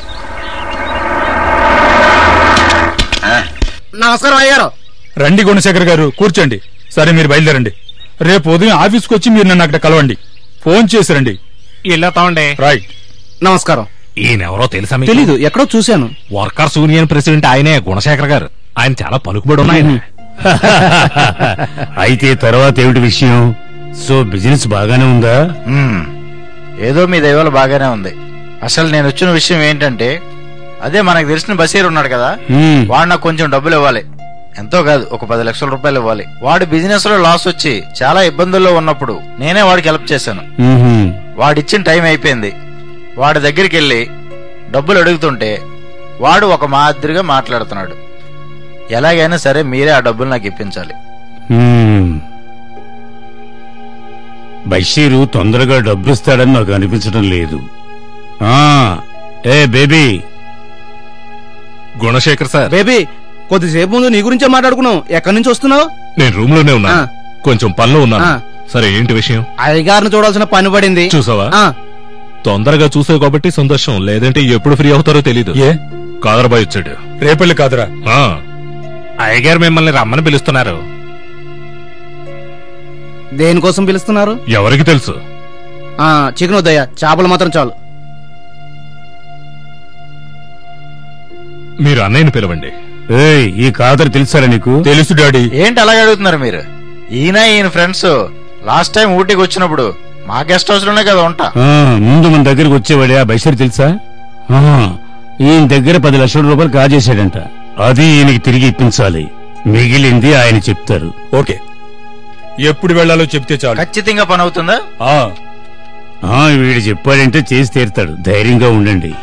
నమస్కారం అయ్యారు రండి గుణశేఖర్ గారు కూర్చోండి సరే మీరు బయలుదేరండి రేపు ఉదయం ఆఫీస్కి వచ్చి మీరు నన్ను అక్కడ కలవండి ఫోన్ చేసి రండి వెళ్ళతామండి రైట్ నమస్కారం ఈయనెవరో తెలుసా మీకు తెలీదు ఎక్కడో చూశాను వర్కర్స్ యూనియన్ ప్రెసిడెంట్ ఆయనే గుణశేఖర్ గారు ఆయన చాలా పలుకుబడి ఉన్నాయి అయితే తర్వాత ఏమిటి విషయం సో బిజినెస్ బాగానే ఉందా ఏదో మీ దైవాలు బాగానే ఉంది అసలు నేను వచ్చిన విషయం ఏంటంటే అదే మనకు తెలిసిన బషీర్ ఉన్నాడు కదా హ్మ్. వాడు నాకు కొంచెం డబ్బులు ఇవ్వాలి ఎంతో కాదు ఒక పది లక్షల రూపాయలు ఇవ్వాలి వాడి బిజినెస్ లో లాస్ వచ్చి చాలా ఇబ్బందుల్లో ఉన్నప్పుడు నేనే వాడికి హెల్ప్ చేశాను మ్మ్హ్మ్. వాడిచ్చిన టైం అయిపోయింది వాడి దగ్గరికి వెళ్ళి డబ్బులు అడుగుతుంటే వాడు ఒక మాదిరిగా మాట్లాడుతున్నాడు ఎలాగైనా సరే మీరే ఆ డబ్బులు నాకు ఇప్పించాలి మ్మ్. బషీరు తొందరగా డబ్బులు ఇస్తాడని నాకు అనిపించడం లేదు ఆ ఏ బేబీ గుణశేఖర్ సార్ బేబీ కొద్దిసేపు ముందు నీ గురించే మాట్లాడుకున్నావు ఎక్కడి నుంచి వస్తున్నావు నేను రూమ్ లోనే ఉన్నా ఆ. కొంచెం పనిలో ఉన్నాను ఆ. సరే ఏంటి విషయం అయ్యగారిని చూడాల్సిన పని పడింది చూసావా ఆ, తొందరగా చూసావు కాబట్టి సంతోషం లేదంటే ఎప్పుడు ఫ్రీ అవుతారో తెలీదు ఏ కాదరబాయ్ వచ్చాడు రేపెళ్ళి కాదురా ఆ, అయ్యగారు మిమ్మల్ని రమ్మని పిలుస్తున్నారు దేనికోసం పిలుస్తున్నారు ఎవరికి తెలుసు ఆ చికెన్ వద్దయ్యా చేపలు మాత్రం చాలు మీరు అన్నయ్యని పిలవండి ఏయ్ ఈ కాదరు తెలుసారా నీకు తెలుసు డాడీ ఏంటి అలాగే అడుగుతున్నారు మీరు ఈయన ఈయన ఫ్రెండ్స్ లాస్ట్ టైం ఊటీకి వచ్చినప్పుడు మా గెస్ట్ హౌస్ లోనే కదా ఉంటా ఆ, ముందు మన దగ్గరకు వచ్చేవాడే ఆ బషీర్ తెలుసా ఆ, ఈయన దగ్గర పది లక్షల రూపాయలు కాజేశాడంట అది ఈయనకి తిరిగి ఇప్పించాలి మిగిలింది ఆయన చెప్తారు ఓకే ఎప్పుడు వెళ్ళాలో చెప్తే చాలు ఖచ్చితంగా పని అవుతుందా ఆ ఆ, వీడు చెప్పాడంటే చేసి తీరుతాడు ధైర్యంగా ఉండండి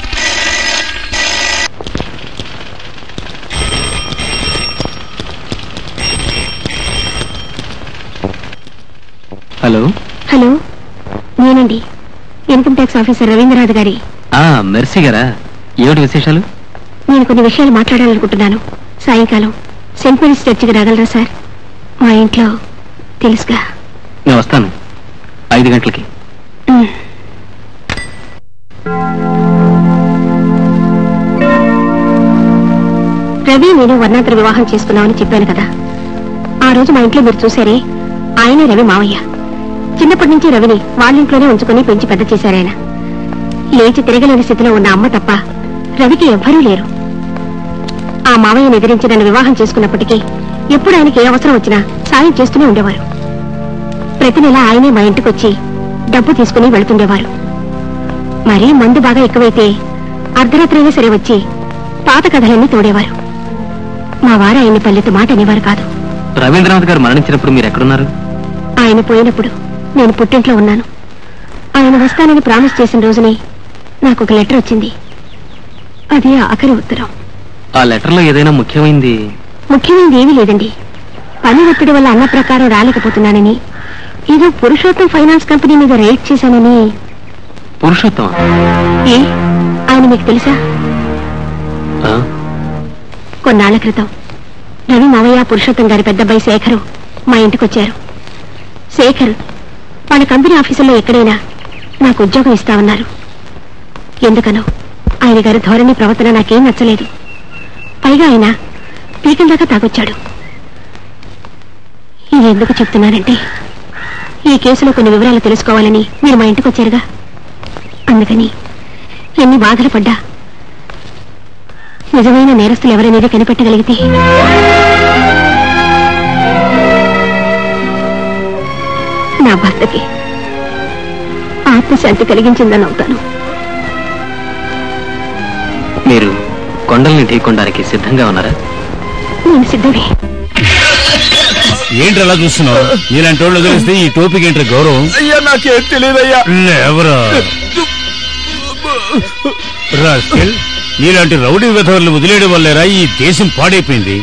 హలో హలో నేనండి ఇన్కమ్ ట్యాక్స్ ఆఫీసర్ రవీంద్రనాథ్ గారి ఆ మెర్సీ గారా ఏమిటి విశేషాలు నేను కొన్ని విషయాలు మాట్లాడాలనుకుంటున్నాను సాయంకాలం సెంట్ మేరీస్ చర్చికి రాగలరా సార్ మా ఇంట్లో తెలుసుగా నేను వస్తాను ఐదు గంటలకి ఉమ్. రవి నేను వర్ణాంతర వివాహం చేసుకున్నామని చెప్పాను కదా ఆ రోజు మా ఇంట్లో మీరు చూశారే ఆయనే రవి మావయ్య చిన్నప్పటి నుంచి రవిని వాళ్ళ ఇంట్లోనే ఉంచుకొని పెంచి పెద్ద చేశారాయన లేచి తిరగలేని స్థితిలో ఉన్న అమ్మ తప్ప రవికి ఎవ్వరూ లేరు ఆ మావయ్యను ఎదిరించి నన్ను వివాహం చేసుకున్నప్పటికీ ఎప్పుడు ఆయనకి ఏ అవసరం వచ్చినా సాయం చేస్తూనే ఉండేవారు ప్రతి నెల ఆయనే మా ఇంటికి వచ్చి డబ్బు తీసుకుని వెళుతుండేవారు మరీ మందు బాగా ఎక్కువైతే అర్ధరాత్రైనా సరే వచ్చి పాత కథలన్నీ తోడేవారు మా వారు ఆయన్ని పల్లెత్తు మాట అనేవారు కాదు రవీంద్రనాథ్ గారు మరణించినప్పుడు మీరు ఎక్కడున్నారు ఆయన పోయినప్పుడు నేను పుట్టింట్లో ఉన్నాను ఆయన వస్తానని ప్రామిస్ చేసిన రోజునే నాకు ఒక లెటర్ వచ్చింది అది ఆఖరి ఉత్తరం ఆ లెటర్లో ఏదైనా ముఖ్యమైంది ముఖ్యమైనది ఏమీ లేదండి పని ఒత్తిడి వల్ల అన్న ప్రకారం రాలేకపోతున్నానని ఏదో పురుషోత్తం ఫైనాన్స్ కంపెనీ మీద రైడ్ చేశానని పురుషోత్తం ఏ ఆయన మీకు తెలుసా కొన్నాళ్ల క్రితం రవి మావయ్య పురుషోత్తం గారి పెద్దబ్బాయి శేఖరు మా ఇంటికి వచ్చారు శేఖర్ వాళ్ళ కంపెనీ ఆఫీసులో ఎక్కడైనా నాకు ఉద్యోగం ఇస్తామన్నారు ఎందుకనో ఆయన గారి ధోరణి ప్రవర్తన నాకేం నచ్చలేదు పైగా ఆయన పీకల దాకా తాగొచ్చాడు ఇది ఎందుకు చెప్తున్నానంటే ఈ కేసులో కొన్ని వివరాలు తెలుసుకోవాలని మీరు మా ఇంటికి వచ్చారుగా అందుకని ఎన్ని బాధలు పడ్డా నిజమైన నేరస్తులు ఎవరనేది కనిపెట్టగలిగితే నా భర్తకి ఆత్మశాంతి కలిగించిందని అవుతాను మీరు కొండల్ని ఢీకొనడానికి సిద్ధంగా ఉన్నారా నేను సిద్ధమే ఏంటి అలా చూస్తున్నావు నీలాంటి వాళ్ళు వదిలేస్తే ఈ టోపీకి ఏంటి గౌరవం అయ్యా నాకేం తెలియదయ్యా ఎవరా రాస్కెల్ నీలాంటి రౌడీ విధవలను వదిలేయడం వల్లేరా ఈ దేశం పాడైపోయింది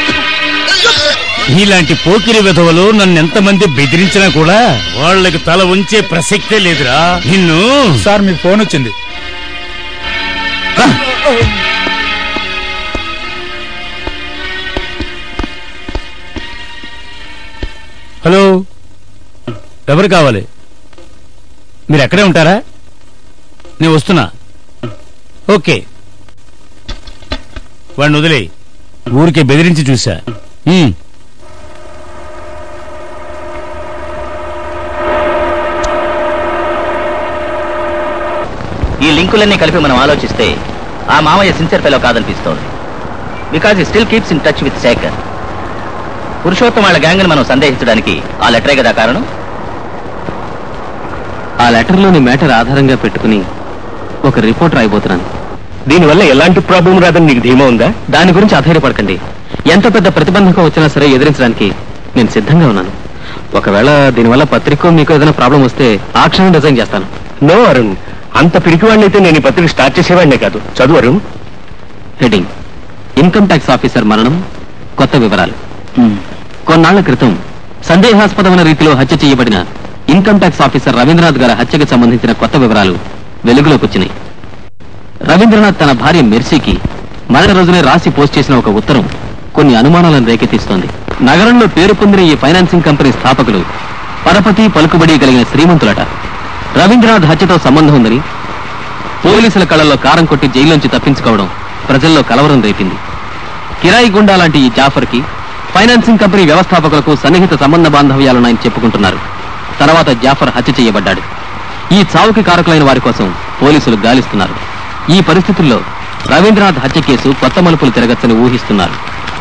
నీలాంటి పోకిరి విధవలు నన్ను ఎంతమంది బెదిరించినా కూడా వాళ్ళకి తల ఉంచే ప్రసక్తే లేదురా నిన్ను సార్ మీకు ఫోన్ వచ్చింది హలో ఎవరు కావాలి మీరు ఎక్కడే ఉంటారా నేను వస్తున్నా ఓకే వాడిని వదిలే ఊరికే బెదిరించి చూసా ఉమ్. ఈ లింకులన్నీ కలిపి మనం ఆలోచిస్తే ఆ మామయ్య సిన్సియర్ ఫెలో కాదనిపిస్తోంది because he still keeps in touch with Shekhar Purushottam వాళ్ళ గ్యాంగ్ మనం సందేహించడానికి ఆ లెటరే కదా కారణం ఆ లెటర్లోని మ్యాటర్ ఆధారంగా పెట్టుకుని ఒక రిపోర్ట్ రాయబోతున్నాను దీనివల్ల ఎలాంటి ప్రాబ్లం రాదని నీకు ధీమా ఉందా దాని గురించి అధైర్యపడకండి ఎంత పెద్ద ప్రతిబంధకం వచ్చినా సరే ఎదిరించడానికి నేను సిద్ధంగా ఉన్నాను ఒకవేళ దీనివల్ల పత్రిక మీకు ఏదైనా ప్రాబ్లం వస్తే ఆ క్షణం డిజైన్ చేస్తాను నో అరుణ్ అంత పిరికివాడిని అయితే నేను ఈ పత్రిక స్టార్ట్ చేసేవాడినే కాదు చదువు Arun heading income tax officer మరణం కొత్త వివరాలు కొన్నాళ్ల క్రితం సందేహాస్పదమైన రీతిలో హత్య చేయబడిన ఇన్కమ్ ట్యాక్స్ ఆఫీసర్ రవీంద్రనాథ్ గారి హత్యకు సంబంధించిన కొత్త వివరాలు వెలుగులోకి వచ్చినాయి రవీంద్రనాథ్ తన భార్య మెర్సీకి మరణ రోజునే రాసి పోస్ట్ చేసిన ఒక ఉత్తరం కొన్ని అనుమానాలను రేకెత్తిస్తోంది నగరంలో పేరు పొందిన ఈ ఫైనాన్సింగ్ కంపెనీ స్థాపకులు పరపతి పలుకుబడి కలిగిన శ్రీమంతులట రవీంద్రనాథ్ హత్యతో సంబంధం ఉందని పోలీసుల కళ్ళల్లో కారం కొట్టి జైల్లోంచి తప్పించుకోవడం ప్రజల్లో కలవరం రేపింది కిరాయి గుండా లాంటి ఈ జాఫర్కి ఫైనాన్సింగ్ కంపెనీ వ్యవస్థాపకులకు సన్నిహిత సంబంధ బాంధవ్యాలున్నాయని చెప్పుకుంటున్నారు తర్వాత జాఫర్ హత్య చేయబడ్డాడు ఈ చావుకి కారకులైన వారి కోసం పోలీసులు గాలిస్తున్నారు ఈ పరిస్థితుల్లో రవీంద్రనాథ్ హత్య కేసు కొత్త మలుపులు తిరగచ్చని ఊహిస్తున్నారు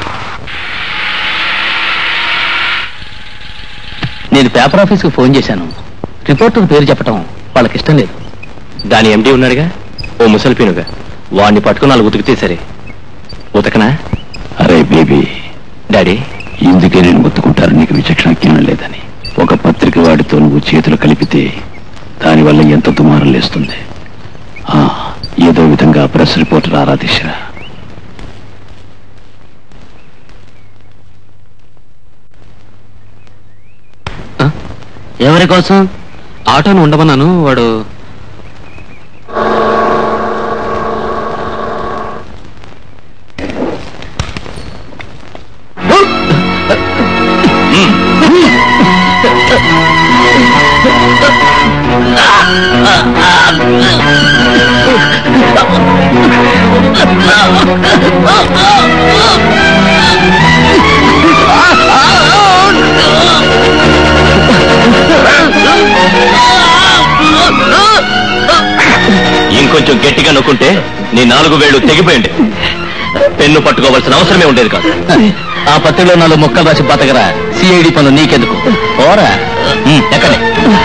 నేను పేపర్ ఆఫీస్కి ఫోన్ చేశాను రిపోర్టర్ పేరు చెప్పటం వాళ్ళకి ఇష్టం లేదు దాని ఎండి ఉన్నాడుగా ఓ ముసలిపీనుగా వాడిని పట్టుకుని నాలుగు ఉతికితే సరే ఉతకనా అరే బేబీ డాడీ ఇందుకే నేను ముత్తుకుంటారు నీకు విచక్షణ జ్ఞానం లేదని ఒక పత్రిక వాడితో నువ్వు చేతులు కలిపితే దానివల్ల ఎంత దుమారం లేస్తుంది ఆ, ఏదో విధంగా ప్రెస్ రిపోర్టర్ ఆరాధించరా ఎవరి కోసం ఆటోను ఉండమన్నాను వాడు ఇంకొంచెం గట్టిగా నొక్కుంటే నీ నాలుగు వేళ్లు తెగిపోయింది పెన్ను పట్టుకోవాల్సిన అవసరమే ఉండేది కాదు ఆ పత్రికలో నాలుగు మొక్కలు రాసి బతకరా సిఐడి పనులు నీకెందుకు ఓరా ఎక్కడే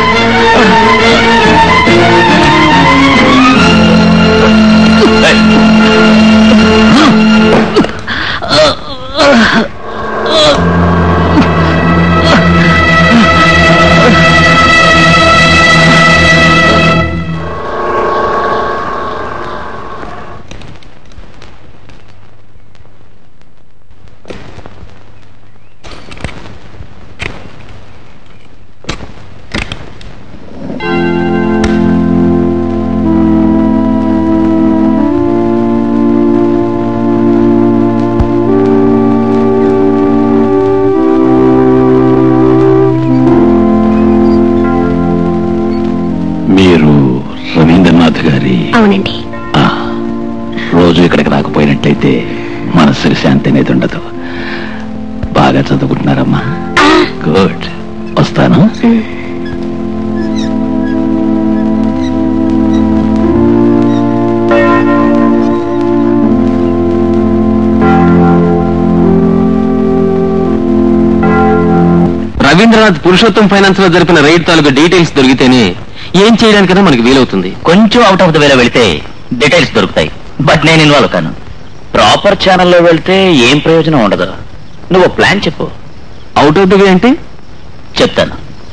మీరు రవీంద్రనాథ్ గారి అవునండి ఆ, రోజు ఇక్కడికి రాకపోయినట్లయితే మనస్సుకి శాంతి అనేది ఉండదు బాగా చదువుకుంటున్నారమ్మా గుడ్ వస్తాను రవీంద్రనాథ్ పురుషోత్తం ఫైనాన్స్ లో జరిపిన రైడ్ తాలూకు డీటెయిల్స్ దొరికితేనే ఏం చేయడానికైనా మనకి వీలవుతుంది కొంచెం అవుట్ ఆఫ్ ద వేలో వెళితే డీటెయిల్స్ దొరుకుతాయి బట్ నేను ఇన్వాల్వ్ కాను ప్రాపర్ ఛానల్లో వెళ్తే ఏం ప్రయోజనం ఉండదు నువ్వు ప్లాన్ చెప్పు అవుట్ ఆఫ్ ద వే అంటే చెప్తాను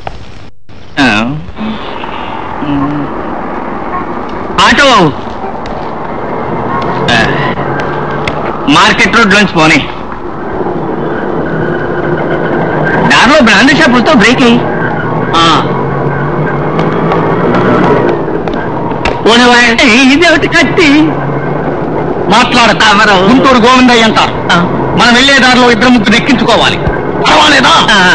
ఆటో మార్కెట్ రోడ్ లోంచి పోనీ దారిలో బ్రాండ్ షాపులతో బ్రేక్ అయ్యి ఇదేమిటి కత్తి మాట్లాడతామరు గుంటూరు గోవిందయ్య అంటారు మనం వెళ్లే దారిలో ఇద్దరు ముగ్గురు ఎక్కించుకోవాలి పర్వాలేదా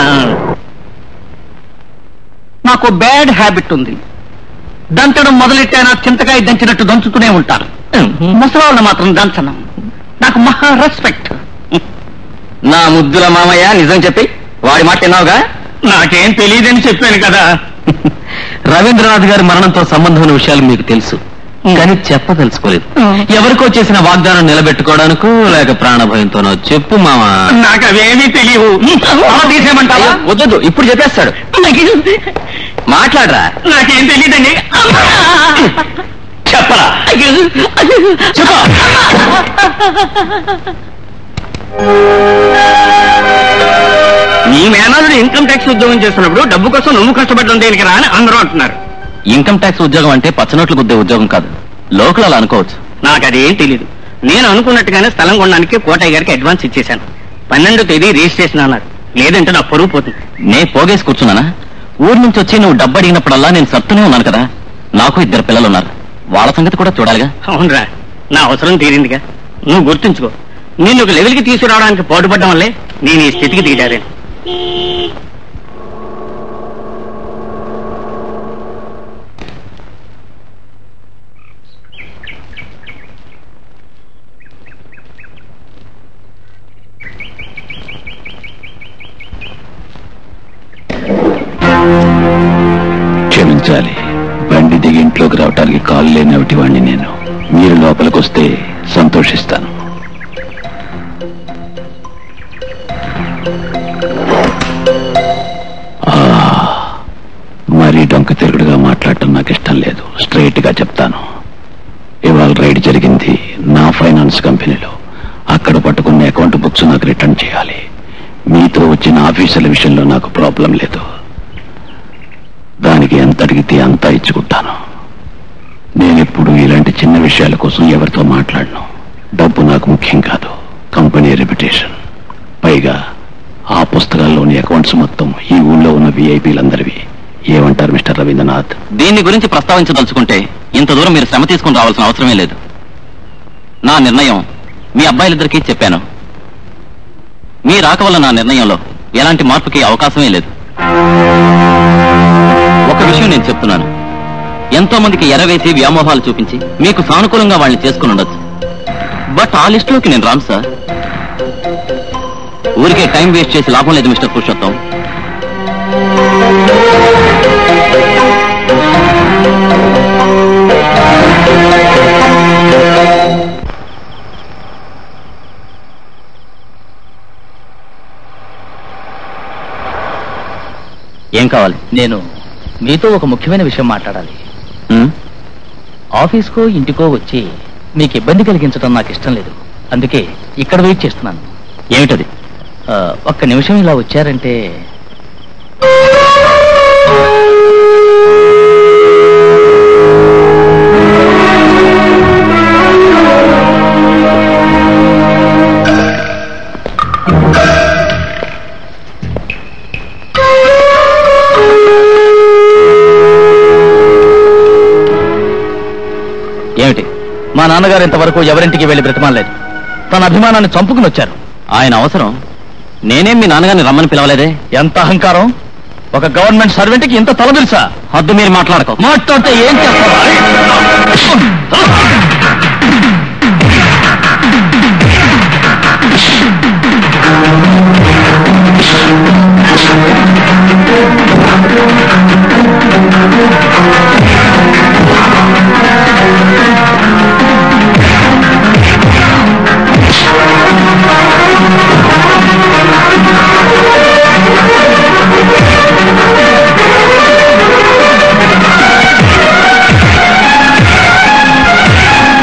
నాకు బ్యాడ్ హ్యాబిట్ ఉంది దంచడం మొదలెట్టానా చింతకాయ దంచినట్టు దంచుతూనే ఉంటారు ముసలాళ్ళని మాత్రం దంచను నాకు మహా రెస్పెక్ట్ నా ముద్దుల మామయ్య నిజం చెప్పి వాడి మాట విన్నావుగా నాకేం తెలియదని చెప్పాను కదా రవీంద్రనాథ్ గారి మరణంతో సంబంధం ఉన్న విషయాలు మీకు తెలుసు కానీ చెప్పదలుచుకోలేదు ఎవరికో చేసిన వాగ్దానం నిలబెట్టుకోవడానికో లేక ప్రాణభయంతోనో చెప్పు మావా నాకు అవేమీ తెలియవు అలా తీసేయమంటావా వద్దు ఇప్పుడు చెప్పేస్తాడు మాట్లాడరా నాకేం తెలియదండి చెప్పరా చెప్పు నీ మేనల్లుడు ఇన్కమ్ ట్యాక్స్ ఉద్యోగం చేస్తున్నప్పుడు డబ్బు కోసం నువ్వు కష్టపడడం దేనికి రా అని అందరూ అంటున్నారు ఇన్కమ్ ట్యాక్స్ ఉద్యోగం అంటే పచ్చనోట్లు గుద్దే ఉద్యోగం కాదు లోకల్ అలా అనుకోవచ్చు నాకు అదేం తెలీదు నేను అనుకున్నట్టుగానే స్థలం కొనడానికి కోటయ్య గారికి అడ్వాన్స్ ఇచ్చేశాను పన్నెండో తేదీ రిజిస్ట్రేషన్ అన్నారు లేదంటే నా పరువు పోతుంది నే పోగేసి కూర్చున్నానా ఊరు నుంచి వచ్చి నువ్వు డబ్బు అడిగినప్పుడల్లా నేను సత్తునే ఉన్నాను కదా నాకు ఇద్దరు పిల్లలు ఉన్నారు వాళ్ళ సంగతి కూడా చూడాలిగా అవునరా నా అవసరం తీరిందిగా నువ్వు గుర్తుంచుకో నిన్ను ఒక లెవెల్కి తీసుకురావడానికి పాటుపడడం వల్లే నేను ఈ స్థితికి దిగారాను క్షమించాలి బండి దిగి ఇంట్లోకి రావటానికి కాలు లేనవిటి వాడిని నేను మీరు లోపలికి వస్తే సంతోషిస్తాను ఆ, మరీ డొంక తిరుగుడుగా మాట్లాడటం నాకు ఇష్టం లేదు స్ట్రైట్ గా చెప్తాను ఇవాళ రైడ్ జరిగింది నా ఫైనాన్స్ కంపెనీలో అక్కడ పట్టుకున్న అకౌంట్ బుక్స్ నాకు రిటర్న్ చేయాలి మీతో వచ్చిన ఆఫీసుల విషయంలో నాకు ప్రాబ్లం లేదు దానికి ఎంత అడిగితే అంతా ఇచ్చుకుంటాను నేనెప్పుడు ఇలాంటి చిన్న విషయాల కోసం ఎవరితో మాట్లాడను డబ్బు నాకు ముఖ్యం కాదు కంపెనీ రెప్యుటేషన్ పైగా ఆ పుస్తకాల్లోని అకౌంట్స్ మొత్తం ఈ ఊళ్ళో ఉన్న విఐపీలందరివి ఏమంటారు మిస్టర్ రవీంద్రనాథ్ దీని గురించి ప్రస్తావించదలుచుకుంటే ఇంత దూరం మీరు శ్రమ తీసుకుని రావాల్సిన అవసరమే లేదు నా నిర్ణయం మీ అబ్బాయిలిద్దరికీ చెప్పాను మీ రాక వల్ల నా నిర్ణయంలో ఎలాంటి మార్పుకి అవకాశమే లేదు ఒక విషయం నేను చెప్తున్నాను ఎంతో మందికి ఎరవేసి వ్యామోహాలు చూపించి మీకు సానుకూలంగా వాళ్ళని చేసుకుని ఉండొచ్చు బట్ ఆ లిస్టులోకి నేను రాను సార్ ఊరికే టైం వేస్ట్ చేసి లాభం లేదు మిస్టర్ పురుషోత్తం ఏం కావాలి నేను మీతో ఒక ముఖ్యమైన విషయం మాట్లాడాలి ఉమ్, ఆఫీస్కో ఇంటికో వచ్చి మీకు ఇబ్బంది కలిగించడం నాకు ఇష్టం లేదు అందుకే ఇక్కడ వెయిట్ చేస్తున్నాను ఏమిటది ఆ, ఒక్క నిమిషం ఇలా వచ్చారంటే ఏమిటి మా నాన్నగారు ఇంతవరకు ఎవరింటికి వెళ్లి బ్రతిమాలేదు తన అభిమానాన్ని చంపుకుని వచ్చారు ఆయన అవసరం నేనేం మీ నాన్నగారిని రమ్మని పిలవలేదే ఎంత అహంకారం ఒక గవర్నమెంట్ సర్వెంట్ కి ఇంత తల తెలుసా హద్దు మీరు మాట్లాడకో మాట్లాడితే ఏం చేస్తావా ఆ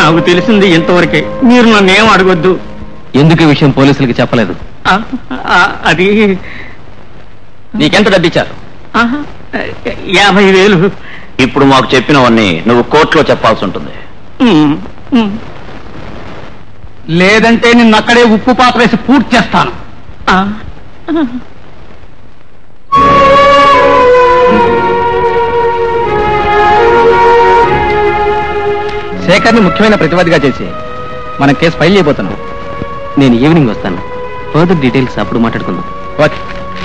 నాకు తెలిసింది ఇంతవరకే మీరు నన్నేం అడగొద్దు ఎందుకు ఈ విషయం పోలీసులకి చెప్పలేదు ఆ, ఆ, అది నీకెంత డబ్బిచ్చారు ఆహా, యాభై వేలు ఇప్పుడు మాకు చెప్పినవన్నీ నువ్వు కోర్టులో చెప్పాల్సి ఉంటుంది ఉమ్, ఉమ్. లేదంటే నిన్ను అక్కడే ఉప్పు పాత్ర వేసి పూర్తి చేస్తాను ఆ, శేఖర్ని ముఖ్యమైన ప్రతివాదిగా చేసి మనం కేసు ఫైల్ చేయబోతున్నాం నేను ఈవినింగ్ వస్తాను ఫర్దర్ డీటెయిల్స్ అప్పుడు మాట్లాడుకుందాం ఓకే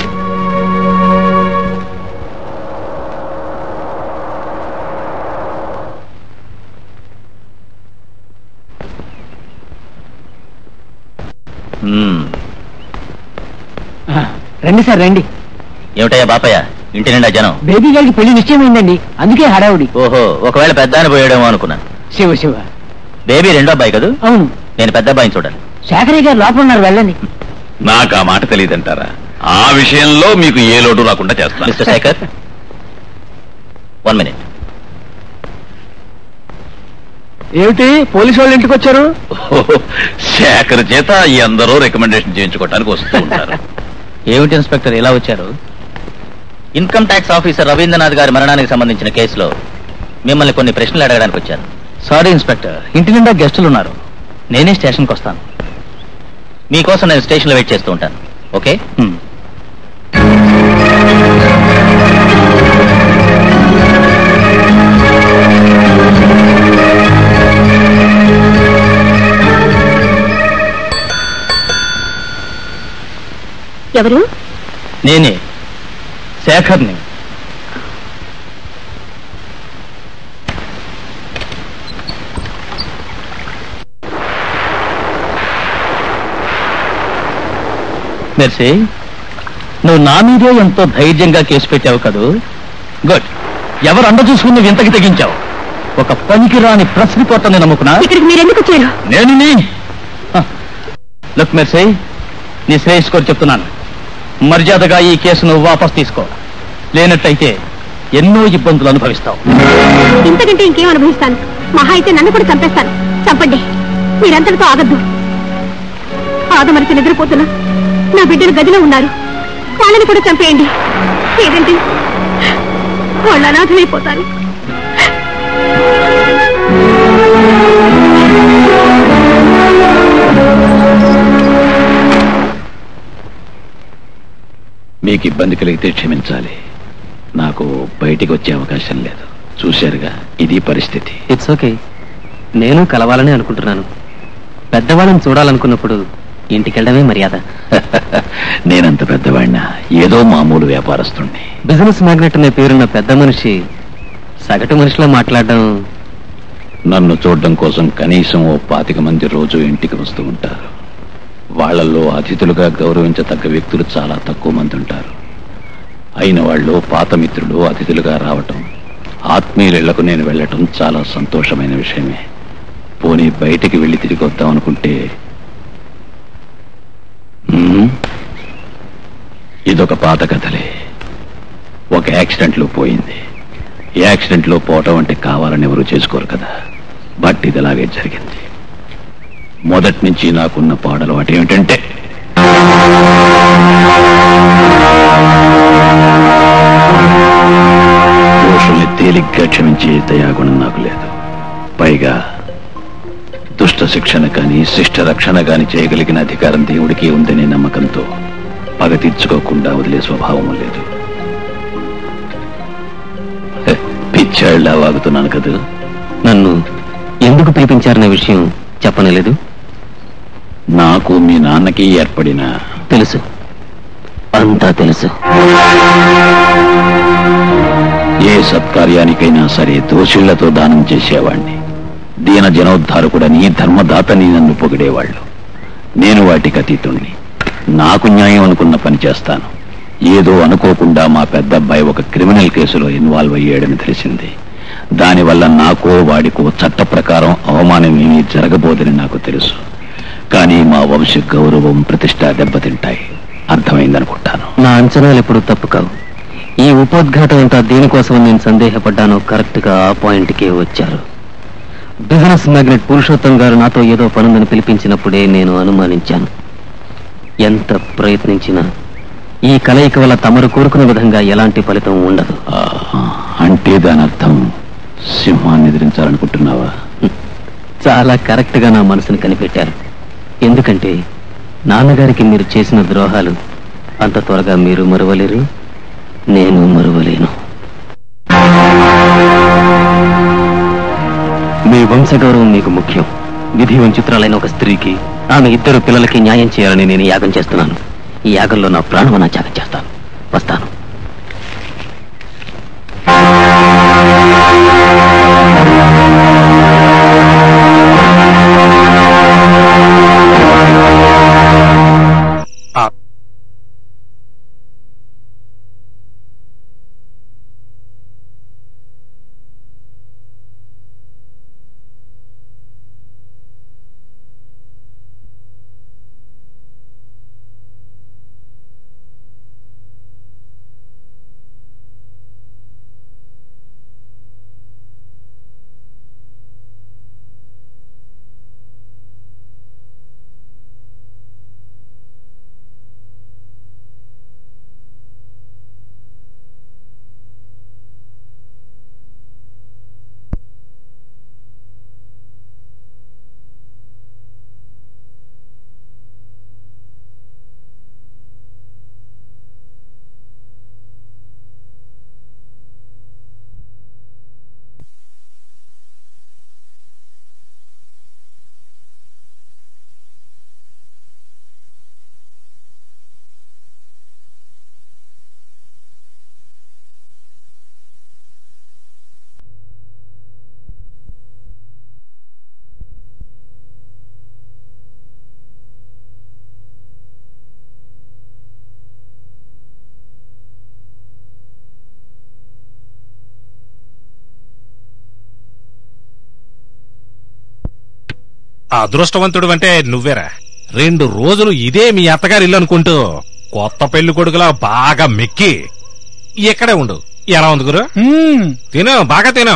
రండి సార్ రండి ఏమిటయ్యా బాపయ్య ఇంటి నిండా జనం బేబీ గారికి పెళ్లి నిశ్చయమైందండి అందుకే హడావుడి ఓహో ఒకవేళ పెద్ద ఆయన పోయాడేమో అనుకున్నాను శివ శివ బేబీ రెండో అబ్బాయి కదూ అవును నేను పెద్ద అబ్బాయిని చూడాలి శేఖరయ్య గారు లోపల ఉన్నారు వెళ్ళండి నాకు ఆ మాట తెలియదంటారా ఆ విషయంలో మీకు ఏ లోటు రాకుండా చేస్తాను మిస్టర్ శేఖర్ వన్ మినిట్ ఏమిటి పోలీసు వాళ్ళు ఇంటికి వచ్చారు శేఖర్ చేత ఈ అందరూ రికమెండేషన్ చేయించుకోవడానికి వస్తూ ఉంటారు ఏమిటి ఇన్స్పెక్టర్ ఇలా వచ్చారు ఇన్కమ్ ట్యాక్స్ ఆఫీసర్ రవీంద్రనాథ్ గారి మరణానికి సంబంధించిన కేసులో మిమ్మల్ని కొన్ని ప్రశ్నలు అడగడానికి వచ్చాను సారీ ఇన్స్పెక్టర్ ఇంటి నిండా గెస్టులు ఉన్నారు నేనే స్టేషన్కి వస్తాను మీకోసం నేను స్టేషన్లో వెయిట్ చేస్తూ ఉంటాను ఓకే హ్మ్. ఎవరు నేనే శేఖర్ని మెర్సీ నువ్వు నా మీదే ఎంతో ధైర్యంగా కేసు పెట్టావు కదూ గుడ్ ఎవరు అండ చూసుకుని నువ్వు ఇంతకి తెగించావు ఒక పనికిరాని ప్రెస్ రిపోర్టర్ని నమ్ముకున్నా ఇక్కడికి మీరు ఎందుకు వచ్చారు నేను నీ లుక్ మెర్సీ నీ శ్రేయస్ కోరి చెప్తున్నాను మర్యాదగా ఈ కేసును వాపస్ తీసుకో లేనట్టయితే ఎన్నో ఇబ్బందులు అనుభవిస్తావు ఇంతకంటే ఇంకేం అనుభవిస్తాను మహా అయితే నన్ను కూడా చంపేస్తాను చంపండి మీరంతటితో ఆగద్దు ఆదమరిచి నిద్రపోతున్నా నా బిడ్డలు గదిలో ఉన్నారు వాళ్ళని కూడా చంపేయండి లేదంటే వాళ్ళు అనాథమైపోతారు మీకు ఇబ్బంది కలిగితే క్షమించాలి నాకు బయటికి వచ్చే అవకాశం లేదు చూశారుగా ఇది పరిస్థితి ఇట్స్ ఓకే నేను కలవాలని అనుకుంటున్నాను పెద్దవాళ్ళని చూడాలనుకున్నప్పుడు ఇంటికెళ్ళడమే మర్యాద నేనంత పెద్దవాడినా ఏదో మామూలు వ్యాపారస్తుణ్ణి బిజినెస్ మ్యాగ్నెట్ అనే పేరున్న పెద్ద మనిషి సగటు మనిషిలో మాట్లాడడం నన్ను చూడడం కోసం కనీసం ఓ పాతిక మంది రోజు ఇంటికి వస్తూ ఉంటారు వాళ్ళల్లో అతిథులుగా గౌరవించతగ్గ వ్యక్తులు చాలా తక్కువ మంది ఉంటారు అయిన వాళ్ళు పాత మిత్రులు అతిథులుగా రావటం ఆత్మీయులకు నేను వెళ్ళటం చాలా సంతోషమైన విషయమే పోనీ బయటికి వెళ్ళి తిరిగి వద్దాం అనుకుంటే ఉమ్, ఇదొక పాత కథలే ఒక యాక్సిడెంట్ లో పోయింది ఈ యాక్సిడెంట్ లో పోవటం అంటే కావాలని ఎవరు చేసుకోరు కదా బట్ ఇది అలాగే జరిగింది మొదటి నుంచి నాకున్న పాడలు వాటి ఏమిటంటే దోషుల్ని తేలిగ్గా క్షమించే దయాగుణం నాకు లేదు పైగా దుష్ట శిక్షణ కానీ శిష్ట రక్షణ కానీ చేయగలిగిన అధికారం దేవుడికి ఉందనే నమ్మకంతో పగ తీర్చుకోకుండా వదిలే స్వభావం లేదు హె, పిచ్చాళ్ళ వాగుతున్నాను కదా నన్ను ఎందుకు పిలిపించారనే విషయం చెప్పనలేదు నాకు మీ నాన్నకి ఏర్పడిన తెలుసు అంతా తెలుసు ఏ సత్కార్యానికైనా సరే దోషుళ్లతో దానం చేసేవాణ్ణి దీన జనోద్ధారకుడని ధర్మదాతని నన్ను పొగిడేవాళ్ళు నేను వాటికి అతీతుణ్ణి నాకు న్యాయం అనుకున్న పని చేస్తాను ఏదో అనుకోకుండా మా పెద్ద అబ్బాయి ఒక క్రిమినల్ కేసులో ఇన్వాల్వ్ అయ్యాడని తెలిసింది దానివల్ల నాకో వాడికో చట్ట ప్రకారం అవమానం ఏమీ జరగబోదని నాకు తెలుసు కానీ మా వంశ గౌరవం ప్రతిష్ట దెబ్బతింటాయి అర్థమైందనుకుంటాను నా అంచనాలు ఎప్పుడు తప్పు కావు ఈ ఉపోద్ఘాతం అంతా దేనికోసం నేను సందేహపడ్డానో కరెక్ట్ గా ఆ పాయింట్కే వచ్చారు బిజినెస్ వీనస్ మ్యాగ్నెట్ పురుషోత్తం గారు నాతో ఏదో పనుందని పిలిపించినప్పుడే నేను అనుమానించాను ఎంత ప్రయత్నించినా ఈ కలయిక వల్ల తమరు కోరుకున్న విధంగా ఎలాంటి ఫలితం ఉండదు అంటే దాని అర్థం సింహాన్ని ఎదిరించాలనుకుంటున్నావా చాలా కరెక్ట్ గా నా మనసుని కనిపెట్టారు ఎందుకంటే నాన్నగారికి మీరు చేసిన ద్రోహాలు అంత త్వరగా మీరు మరువలేరు నేను మరువలేను మీ వంశగౌరవం మీకు ముఖ్యం విధి వంచిత్రాలైన ఒక స్త్రీకి ఆమె ఇద్దరు పిల్లలకి న్యాయం చేయాలని నేను ఈ యాగం చేస్తున్నాను ఈ యాగంలో నా ప్రాణం నా త్యాగం చేస్తాను వస్తాను ఆ అదృష్టవంతుడు అంటే నువ్వేరా రెండు రోజులు ఇదే మీ అత్తగారి ఇల్లు అనుకుంటూ కొత్త పెళ్లి కొడుకులా బాగా మెక్కి ఇక్కడే ఉండు ఎలా ఉంది గురు తిను బాగా తిను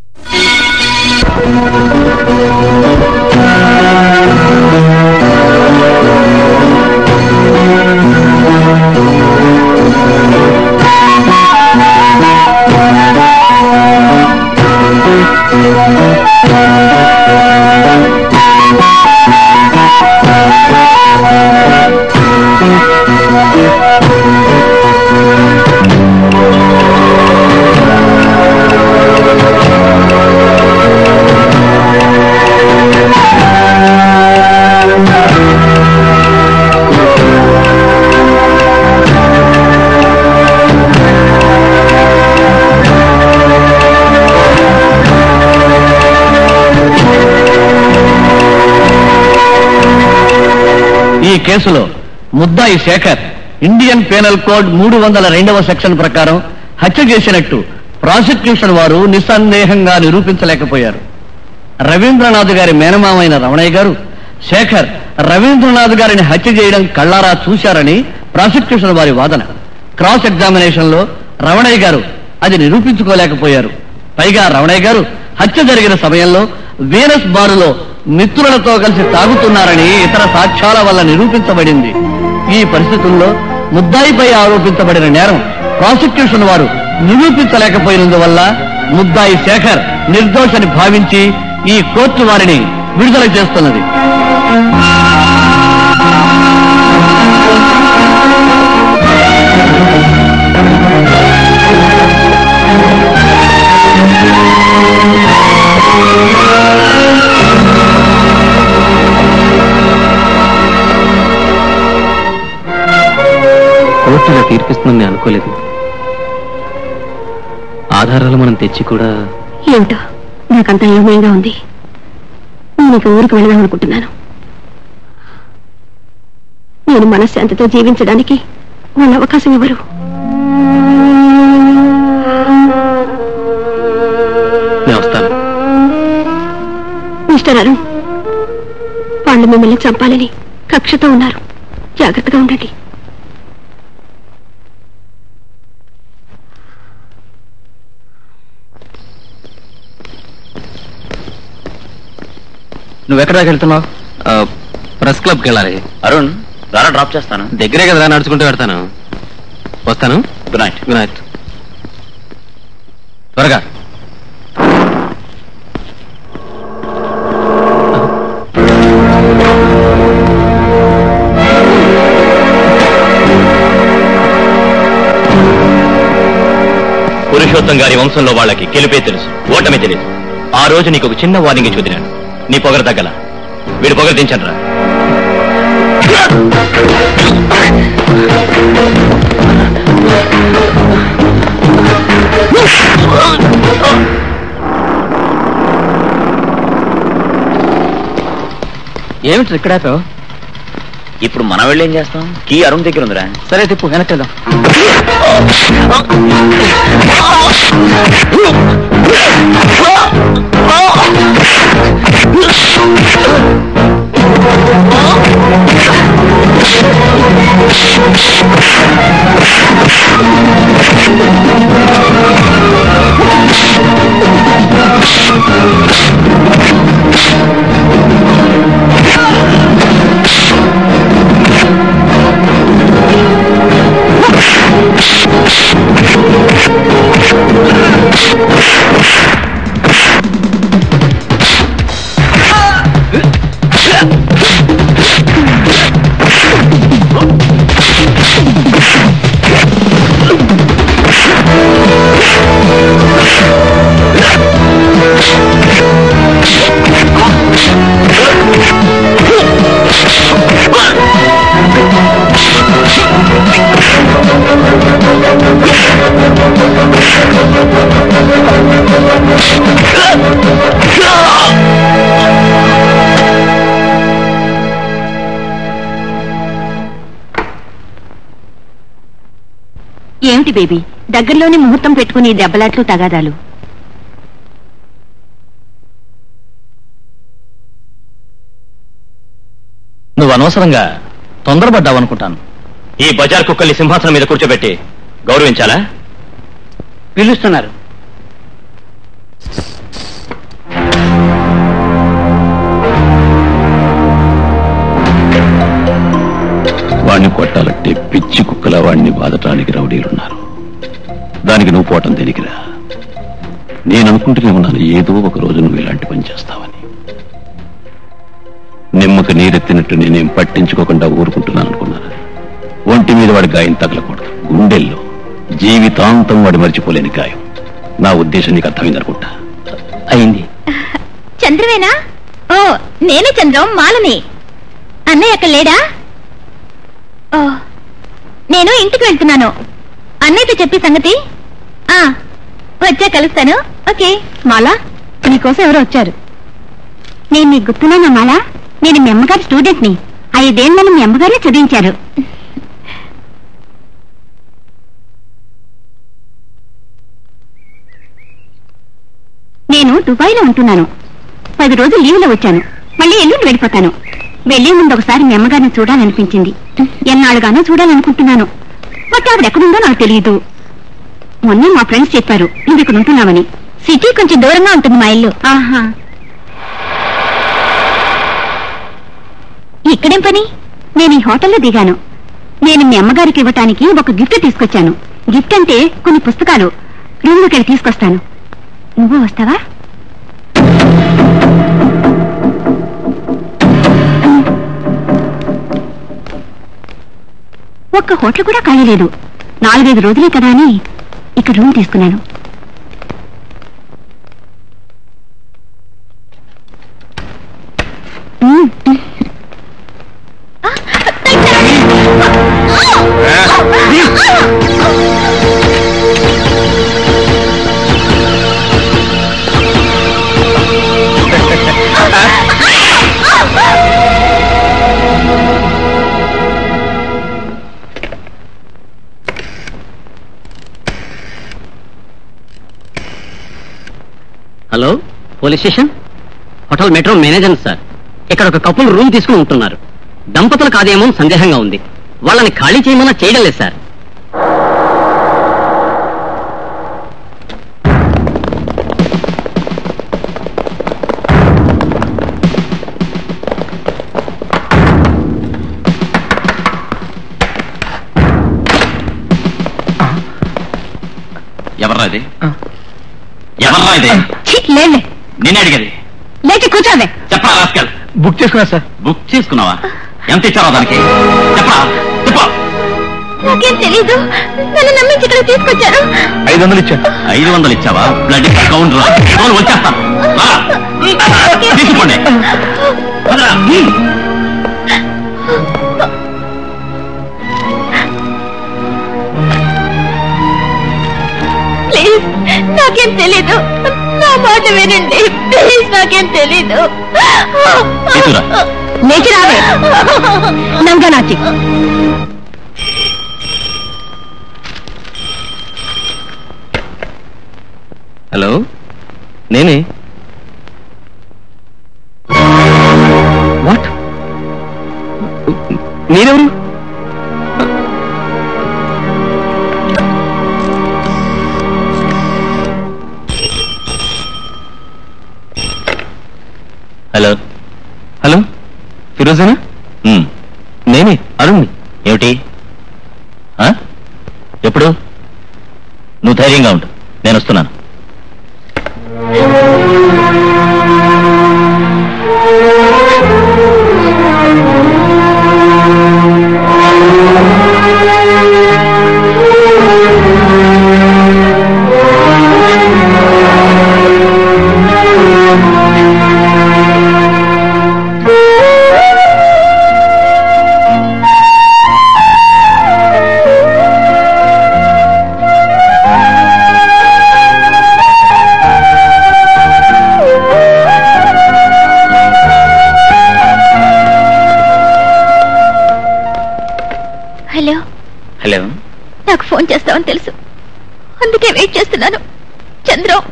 ఈ కేసులో ముద్దాయి శేఖర్ ఇండియన్ పేనల్ కోడ్ మూడు వందల రెండవ సెక్షన్ ప్రకారం హత్య చేసినట్టు ప్రాసిక్యూషన్ వారు నిస్సందేహంగా నిరూపించలేకపోయారు రవీంద్రనాథ్ గారి మేనమామైన రమణయ్య గారు శేఖర్ రవీంద్రనాథ్ గారిని హత్య చేయడం కళ్ళారా చూశారని ప్రాసిక్యూషన్ వారి వాదన క్రాస్ ఎగ్జామినేషన్ లో రమణయ్య గారు అది నిరూపించుకోలేకపోయారు పైగా రమణయ్య గారు హత్య జరిగిన సమయంలో వీనస్ బారులో మిత్రులతో కలిసి తాగుతున్నారని ఇతర సాక్ష్యాల వల్ల నిరూపించబడింది ఈ పరిస్థితుల్లో ముద్దాయిపై ఆరోపించబడిన నేరం ప్రాసిక్యూషన్ వారు నిరూపించలేకపోయినందువల్ల ముద్దాయి శేఖర్ నిర్దోషని భావించి ఈ కోర్టు వారిని విడుదల చేస్తున్నది కోర్టులో తీర్పిస్తుందని అనుకోలేదు ఆధారాలు మనం తెచ్చి కూడా ఏమిటో నాకంత అయోమయంగా ఉంది నేను ఇక ఊరికి వెళదాం అనుకుంటున్నాను నేను మనశ్శాంతితో జీవించడానికి వాళ్ళు అవకాశం ఇవ్వరు నేను వస్తాను మిస్టర్ అరుణ్ వాళ్ళు మిమ్మల్ని చంపాలని కక్షతో ఉన్నారు జాగ్రత్తగా ఉండండి నువ్వు ఎక్కడ దాకా వెళ్తున్నావు ప్రెస్ క్లబ్కి వెళ్ళాలి అరుణ్ రారా డ్రాప్ చేస్తాను దగ్గరే కదా నడుచుకుంటూ పెడతాను వస్తాను గుడ్ నైట్ గుడ్ నైట్ త్వరగా పురుషోత్తం గారి వంశంలో వాళ్ళకి గెలిపే తెలుసు ఓటమే తెలియదు ఆ రోజు నీకు ఒక చిన్న వార్నింగ్ చూదినాను నీ పొగర తగ్గల వీడు పొగర దించండి ఏమిటి ఇక్కడ ఇప్పుడు మనం వెళ్ళి ఏం చేస్తాం కీ అరుణ్ దగ్గర ఉందిరా సరే తిప్పు వెనక్కి వెళ్దాం ఏమిటి బేబీ దగ్గరలోనే ముహూర్తం పెట్టుకుని ఈ దెబ్బలాట్లు తగాదాలు నువ్వు అనవసరంగా తొందరపడ్డావనుకుంటాను ఈ బజార్ కుక్కల్ని సింహాసనం మీద కూర్చోబెట్టి గౌరవించాలా పిలుస్తున్నారు వాణ్ణి కొట్టాలంటే పిచ్చి కుక్కల వాణ్ణి బాధటానికి రౌడీలున్నారు దానికి నువ్వు పోవటం తెలియకిరా నేను అనుకుంటూనే ఉన్నాను ఏదో ఒక రోజు నువ్వు ఇలాంటి పని చేస్తావని నిమ్మక నీరెత్తినట్టు నేనేం పట్టించుకోకుండా ఊరుకుంటున్నాను అనుకున్నాను ఒంటి మీద వాడి గాయం తగలకూడదు గుండెల్లో జీవితాంతం వాడి మర్చిపోలేని గాయం నా ఉద్దేశం నీకు అర్థమైంది అనుకుంటా అయింది చంద్రవేనా ఓ నేనే చంద్రం మాలని అన్నయ్య అక్కడ లేడా ఓ నేను ఇంటికి వెళ్తున్నాను అన్నయ్యతో చెప్పి సంగతి ఆ వచ్చా కలుస్తాను ఓకే మాలా నీకోసం ఎవరో వచ్చారు నేను నీకు గుర్తున్నానా మాలా నేను మీ అమ్మగారి స్టూడెంట్ ని ఐదేళ్లను మీ అమ్మగారే చదివించారు నేను దుబాయ్లో ఉంటున్నాను పది రోజులు లీవ్లో వచ్చాను మళ్ళీ ఎల్లుండి వెళ్ళిపోతాను వెళ్లే ముందు ఒకసారి మీ అమ్మగారిని చూడాలనిపించింది ఎన్నాళ్ళుగానో చూడాలనుకుంటున్నాను బట్ ఆవిడ ఎక్కడుందో నాకు తెలియదు మొన్నే మా ఫ్రెండ్స్ చెప్పారు నువ్వు ఇక్కడ ఉంటున్నావని సిటీ కొంచెం దూరంగా ఉంటుంది మా ఇల్లు ఆహా ఇక్కడేం పని నేను ఈ హోటల్లో దిగాను నేను మీ అమ్మగారికి ఇవ్వటానికి ఒక గిఫ్ట్ తీసుకొచ్చాను గిఫ్ట్ అంటే కొన్ని పుస్తకాలు రూమ్లోకి వెళ్ళి తీసుకొస్తాను నువ్వు వస్తావా ఒక్క హోటల్ కూడా ఖాళీ లేదు నాలుగైదు రోజులే కదా అని ఇక్కడ రూమ్ తీసుకున్నాను మ్మ్. Hello police station hotel Metro manager sir ఇక్కడ ఒక కపుల్ రూమ్ తీసుకుని ఉంటున్నారు దంపతులు కాదేమో అని సందేహంగా ఉంది వాళ్ళని ఖాళీ చేయమన్నా చేయడం లేదు సార్ ఎవరిది ఎవర్రా ఇది ఛీ, లేలే నిన్నే అడిగేది లేచి కూర్చోవే చెప్పరా రాస్కల్ బుక్ చేసుకున్నా సార్ బుక్ చేసుకున్నావా ఎంత ఇచ్చారో దానికి చెప్పరా చెప్పు నాకేం తెలీదు నన్ను నమ్మించి ఇక్కడ తీసుకొచ్చారు ఐదు వందలు ఇచ్చా ఐదు వందలు ఇచ్చావా బ్లడ్ కౌంట్ వచ్చేస్తాను రా. తీసుకోండి పదరా. ప్లీజ్ నాకేం తెలీదు నా మాట వినండి ప్లీజ్ నాకేం తెలీదు తీసుకురా. లేచి రావే నంగనాచి హలో నేనే వాట్ మీరెవరు హలో హలో ఫిరోజానా ఉమ్, నేనే అరుణ్ని ఏమిటి ఆ? ఎప్పుడు నువ్వు ధైర్యంగా ఉండు నేను వస్తున్నాను హలో హలో నాకు ఫోన్ చేస్తావని తెలుసు అందుకే వెయిట్ చేస్తున్నాను చంద్రం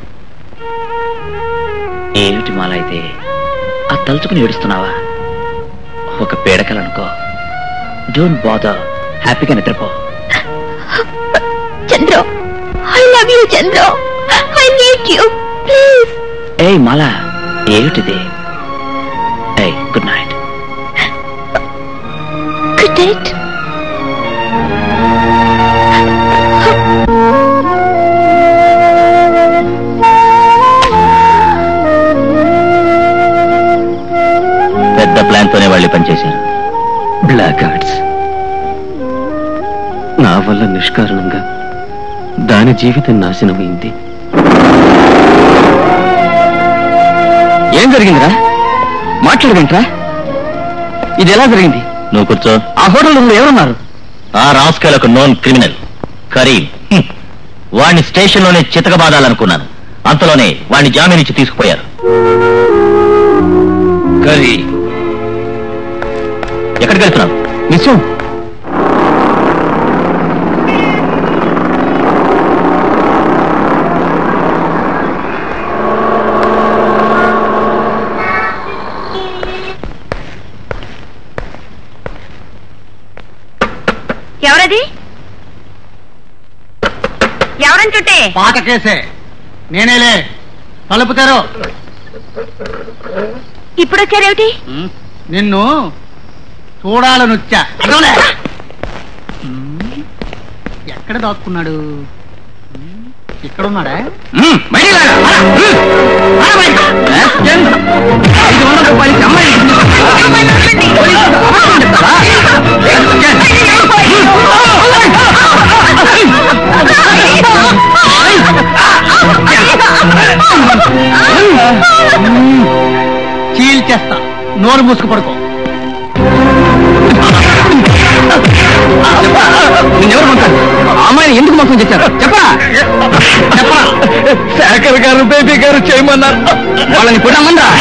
ఏమిటి మాల అయితే ఆ తలుచుకుని ఏడుస్తున్నావా ఒక పీడకలనుకో డోంట్ బాదర్ హ్యాపీగా నిద్రపో Chandram I love you Chandram I need you please ఏయ్ మాల ఏమిటిది ఏయ్ గుడ్ నైట్ గుడ్ నైట్ పెద్ద ప్లాన్ తోనే వాళ్ళు పనిచేశారు బ్లాక్ ఆర్ట్స్ నా వల్ల నిష్కారణంగా దాని జీవితం నాశనమైంది ఏం జరిగిందిరా మాట్లాడగంట్రా ఇది ఎలా జరిగింది నువ్వు కూర్చో ఆ హోటల్ రూమ్ లో ఎవరున్నారు ఆ రాస్కల్ ఒక నోన్ క్రిమినల్ కరీం హ్మ్. వాడిని స్టేషన్ లోనే చితకబాదాలనుకున్నాను అంతలోనే వాడిని జామీన్ ఇచ్చి తీసుకుపోయారు కరీ ఎక్కడికి వెళ్తున్నావు నిశ్చయం ఎవరది ఎవరంటుంటే పాత కేసే నేనేలే తలుపు తెరు ఇప్పుడు వచ్చారేమిటి నిన్ను చూడాలనొచ్చా అదోలే. ఉమ్, ఎక్కడ దాక్కున్నాడు ఉమ్, ఇక్కడ ఉన్నాడా చీల్చేస్తా నోరు మూసుకు పడుకో ఎవరు పంపారు అమ్మాయిని ఎందుకు మోసం చేశారు చెప్పరా చెప్పరా శేఖర్ గారు బేబీ గారు చేయమన్నారు వాళ్ళని పుట్టమందా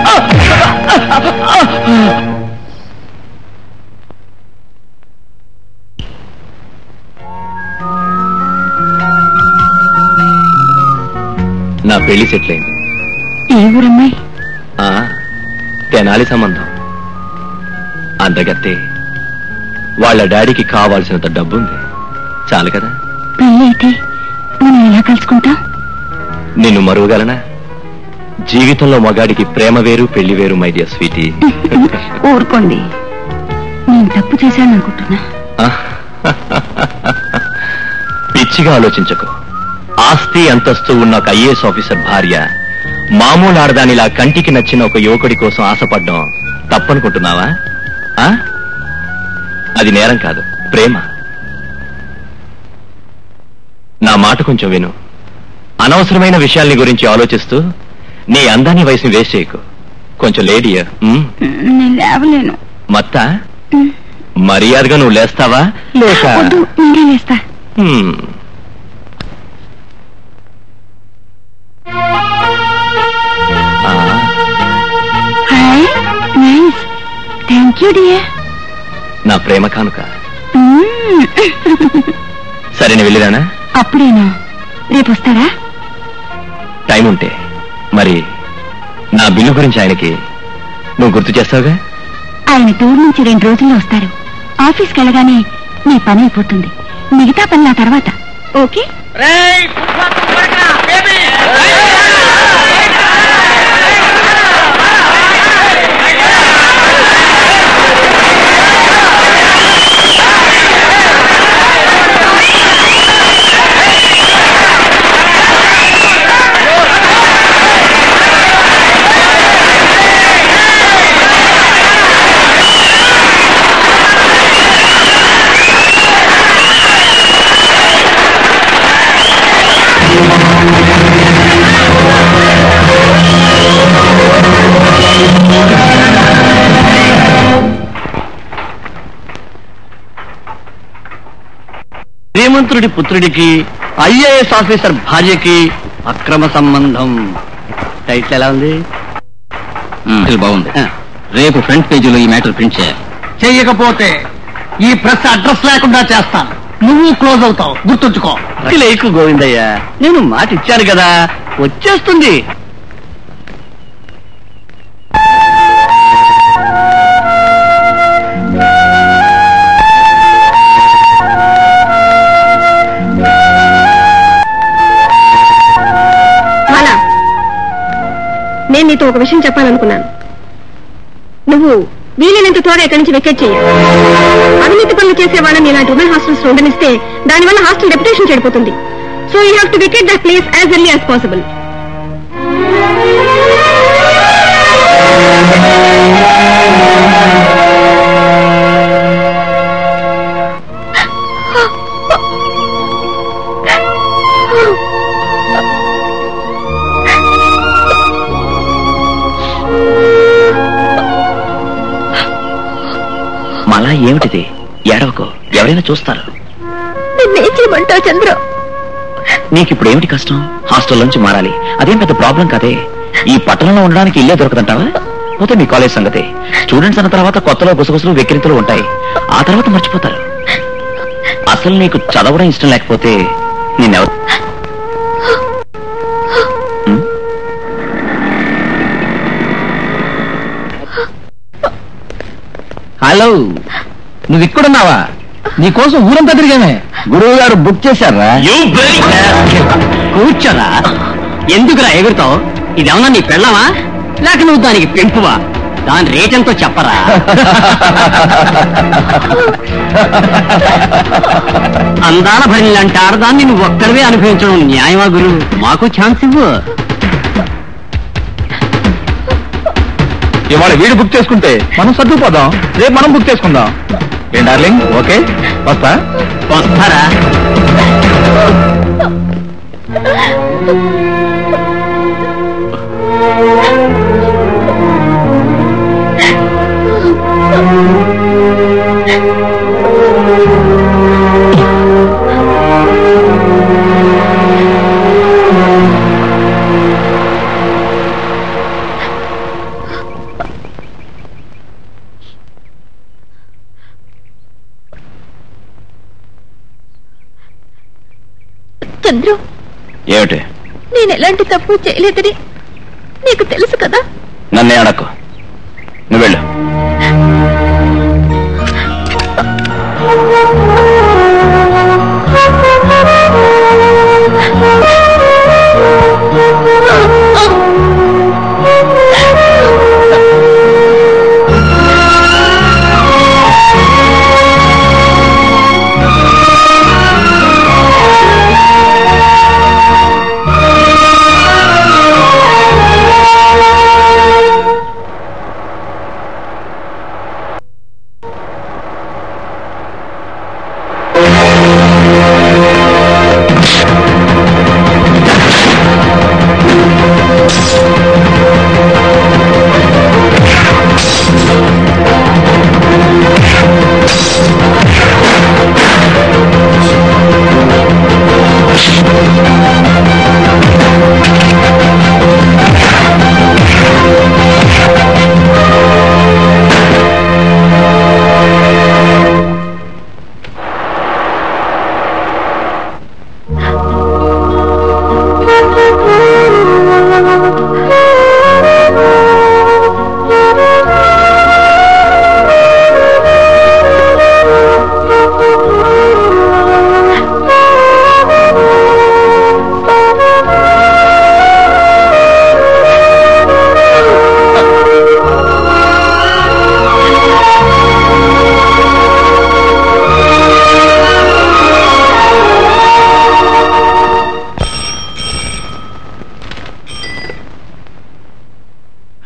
నా పెళ్లి సెటిల్ అయింది ఏ ఊరమ్మాయి ఆ, తెనాలి సంబంధం అందగత్తే వాళ్ళ డాడీకి కావాల్సినంత డబ్బుంది చాలు కదా పెళ్ళి అయితే మనం ఎలా కలుసుకుంటాం నిన్ను మరువగలనా జీవితంలో మగాడికి ప్రేమ వేరు పెళ్లి వేరు మై డియర్ స్వీటీ ఊరుకోండి నేను తప్పు చేశాను అనుకుంటున్నా పిచ్చిగా ఆలోచించకు ఆస్తి అంతస్తు ఉన్న ఒక ఐఏఎస్ ఆఫీసర్ భార్య మామూలు ఆడదానిలా కంటికి నచ్చిన ఒక యువకుడి కోసం ఆశపడ్డం తప్పనుకుంటున్నావా ఆ? అది నేరం కాదు ప్రేమ నా మాట కొంచెం విను అనవసరమైన విషయాల్ని గురించి ఆలోచిస్తూ నీ అందాన్ని వయసుని వేస్ట్ చేయకు కొంచెం లేడియర్ నేను లేవలేను మత్త మర్యాదగా నువ్వు లేస్తావా లేక వద్దు నేనే లేస్తా హ్మ్. ఆ, hi nice thank you dear నా ప్రేమ కానుక సరే నేను వెళ్ళిరానా అప్పుడేనా రేపు వస్తారా టైం ఉంటే మరి నా బిల్లు గురించి ఆయనకి నువ్వు గుర్తు చేస్తావుగా ఆయన టూర్ నుంచి రెండు రోజుల్లో వస్తారు ఆఫీస్కి వెళ్ళగానే మీ పని అయిపోతుంది మిగతా పని నా తర్వాత ఓకే శ్రీమంతుడి పుత్రుడికి ఐఏఎస్ ఆఫీసర్ భార్యకి అక్రమ సంబంధం టైటిల్ ఎలా ఉంది బాగుంది రేపు ఫ్రంట్ పేజీలో ఈ మ్యాటర్ ప్రింట్ చేయాలి చెయ్యకపోతే ఈ ప్రెస్ అడ్రస్ లేకుండా చేస్తాను నువ్వు క్లోజ్ అవుతావు గుర్తుంచుకో లేకు గోవిందయ్య నేను మాట ఇచ్చాను కదా వచ్చేస్తుంది మాలా నేను నీతో ఒక విషయం చెప్పాలనుకున్నాను నువ్వు వీలైనంత త్వరగా ఇక్కడి నుంచి వెకెట్ చేయాలి అవినీతి పనులు చేసే వాళ్ళని ఇలాంటి ఉమెన్ హాస్టల్స్ లో ఉండనిస్తే దానివల్ల హాస్టల్ రెప్యుటేషన్ చెడిపోతుంది so you have to vacate that place as early as possible మళ్ళా ఏమిటిది ఏడవకు ఎవరైనా చూస్తారు నిన్నేం చేయమంటావు చంద్ర నీకు ఇప్పుడు ఏమిటి కష్టం హాస్టల్ నుంచి మారాలి అదేం పెద్ద ప్రాబ్లం కాదే ఈ పట్టణంలో ఉండడానికి ఇల్లే దొరకదంటావా పోతే మీ కాలేజ్ సంగతి స్టూడెంట్స్ అన్న తర్వాత కొత్తలో గుసగుసలు వెక్కిరింతలు ఉంటాయి ఆ తర్వాత మర్చిపోతారు అసలు నీకు చదవడం ఇష్టం లేకపోతే నిన్నెవరు హలో నువ్వు ఇక్కడున్నావా నీకోసం ఊరంతా తిరిగానే గురువు గారు బుక్ చేశారా కూర్చోరా ఎందుకురా ఎగురుతావు ఇదేమన్నా నీ పెళ్ళవా లేక నువ్వు దానికి పెంపువా దాని రేట్ ఎంతో చెప్పరా అందాల భరిలాంటి ఆడదాన్ని నువ్వు ఒక్కడివే అనుభవించడం న్యాయమా గురు మాకు ఛాన్స్ ఇవ్వు ఇవాళ వీడు బుక్ చేసుకుంటే మనం సర్దుకుపోదాం రేపు మనం బుక్ చేసుకుందాం ఏం డార్లింగ్ ఓకే వస్తా వస్తారా చంద్రు ఏమిటి నేను ఎలాంటి తప్పు చేయలేదని నీకు తెలుసు కదా నన్నే అడక్కు నువ్వు వెళ్ళు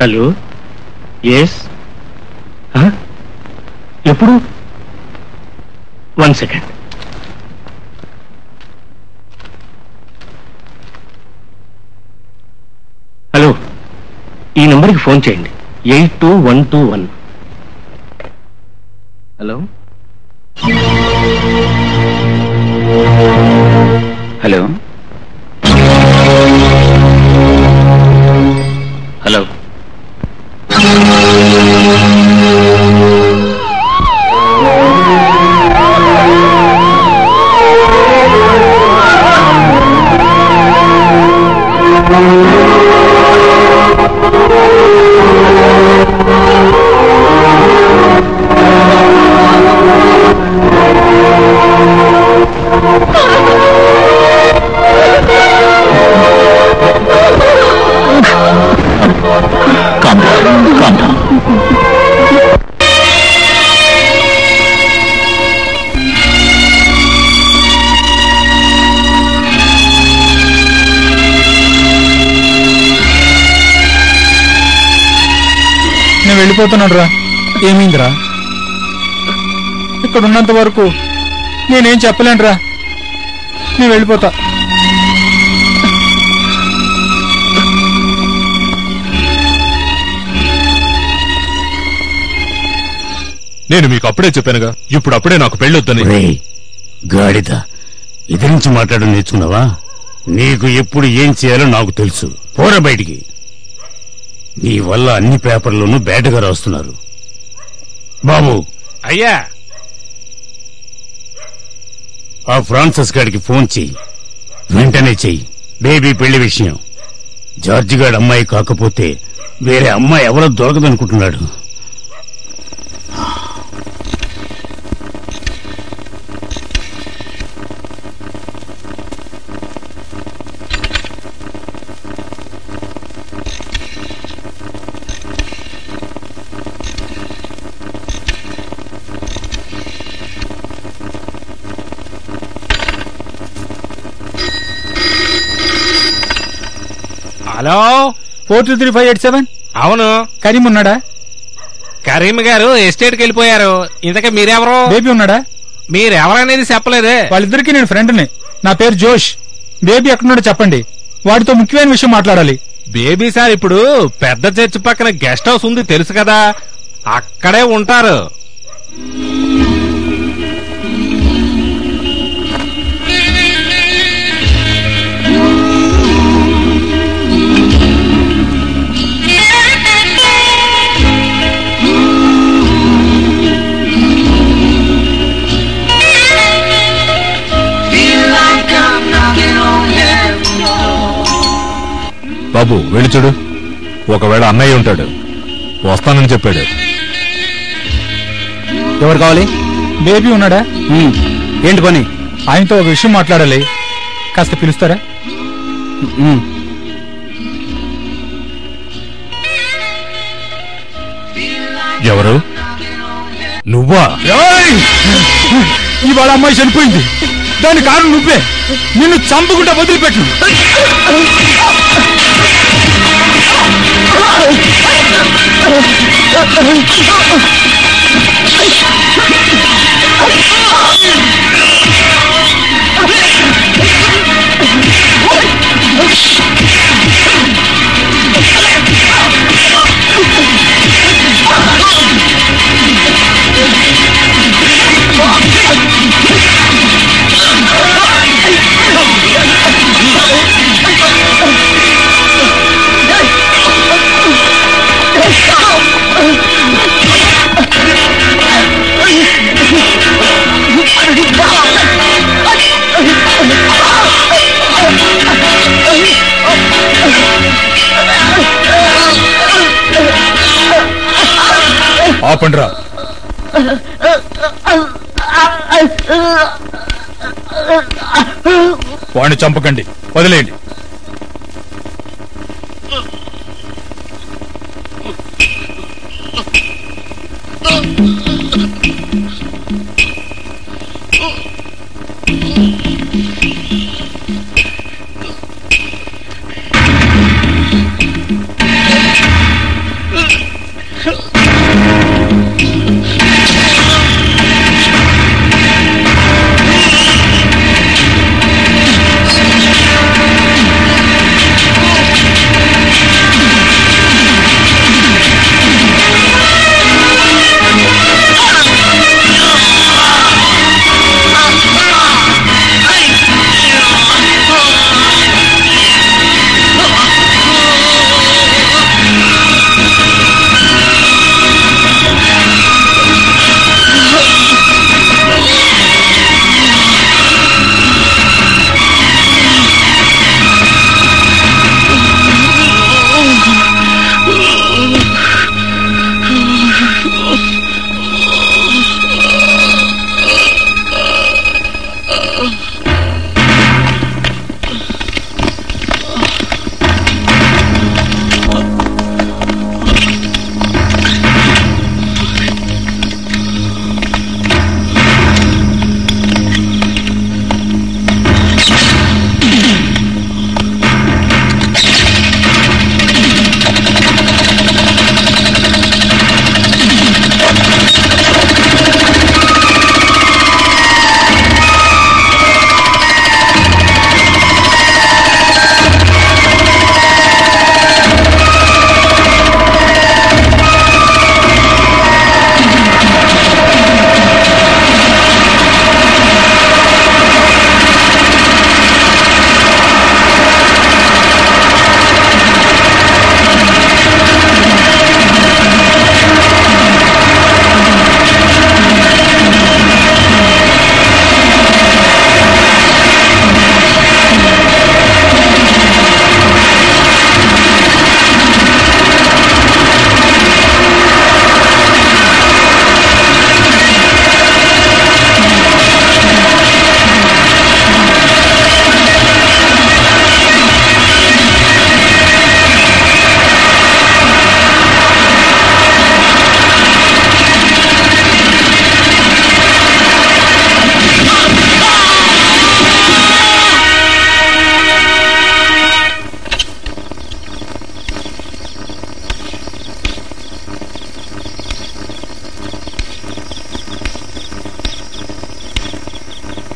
హలో ఎస్ ఎప్పుడు వన్ సెకండ్ హలో ఈ నంబర్కి ఫోన్ చేయండి eight two one two one hello hello hello Calm down. Calm down. నేను వెళ్ళిపోతున్నాడు రా ఏమైందిరా ఇక్కడ ఉన్నంత వరకు నేనేం చెప్పలేనురా నేను వెళ్ళిపోతా నేను మీకు అప్పుడే చెప్పానుగా ఇప్పుడు అప్పుడే నాకు పెళ్ళొద్దని రేయ్, గాడిద ఎదిరించి మాట్లాడడం నేర్చుకున్నావా నీకు ఎప్పుడు ఏం చేయాలో నాకు తెలుసు పోరా బయటికి నీ వల్ల అన్ని పేపర్లోనూ బేటగా రాస్తున్నారు బాబు అయ్యా ఆ ఫ్రాన్సిస్ గారికి ఫోన్ చెయ్యి వెంటనే చెయ్యి బేబీ పెళ్లి విషయం జార్జి గారి అమ్మాయి కాకపోతే వేరే అమ్మాయి ఎవరో దొరకదనుకుంటున్నాడు hello four two three five eight seven అవును కరీం ఉన్నాడా కరీం గారు ఎస్టేట్కి వెళ్ళిపోయారు ఇంతకే మీరెవరు బేబీ ఉన్నాడా మీరెవరనేది చెప్పలేదే వాళ్ళిద్దరికి నేను ఫ్రెండ్ని నా పేరు జోష్ బేబీ ఎక్కడున్నాడో చెప్పండి వాడితో ముఖ్యమైన విషయం మాట్లాడాలి బేబీ సార్ ఇప్పుడు పెద్ద చర్చి పక్కన గెస్ట్ హౌస్ ఉంది తెలుసు కదా అక్కడే ఉంటారు బాబు వెళ్ళి చూడు ఒకవేళ అన్నయ్య ఉంటాడు వస్తానని చెప్పాడు ఎవరు కావాలి బేబీ ఉన్నాడా ఏంటి పని ఆయనతో ఒక విషయం మాట్లాడాలి కాస్త పిలుస్తారా ఎవరు నువ్వా ఏయ్! ఇవాళ అమ్మాయి చనిపోయింది దాని కారణం నువ్వే నిన్ను చంపుకుంటా వదిలిపెట్టు ఆపండ్రా వాడిని చంపకండి వదిలేయండి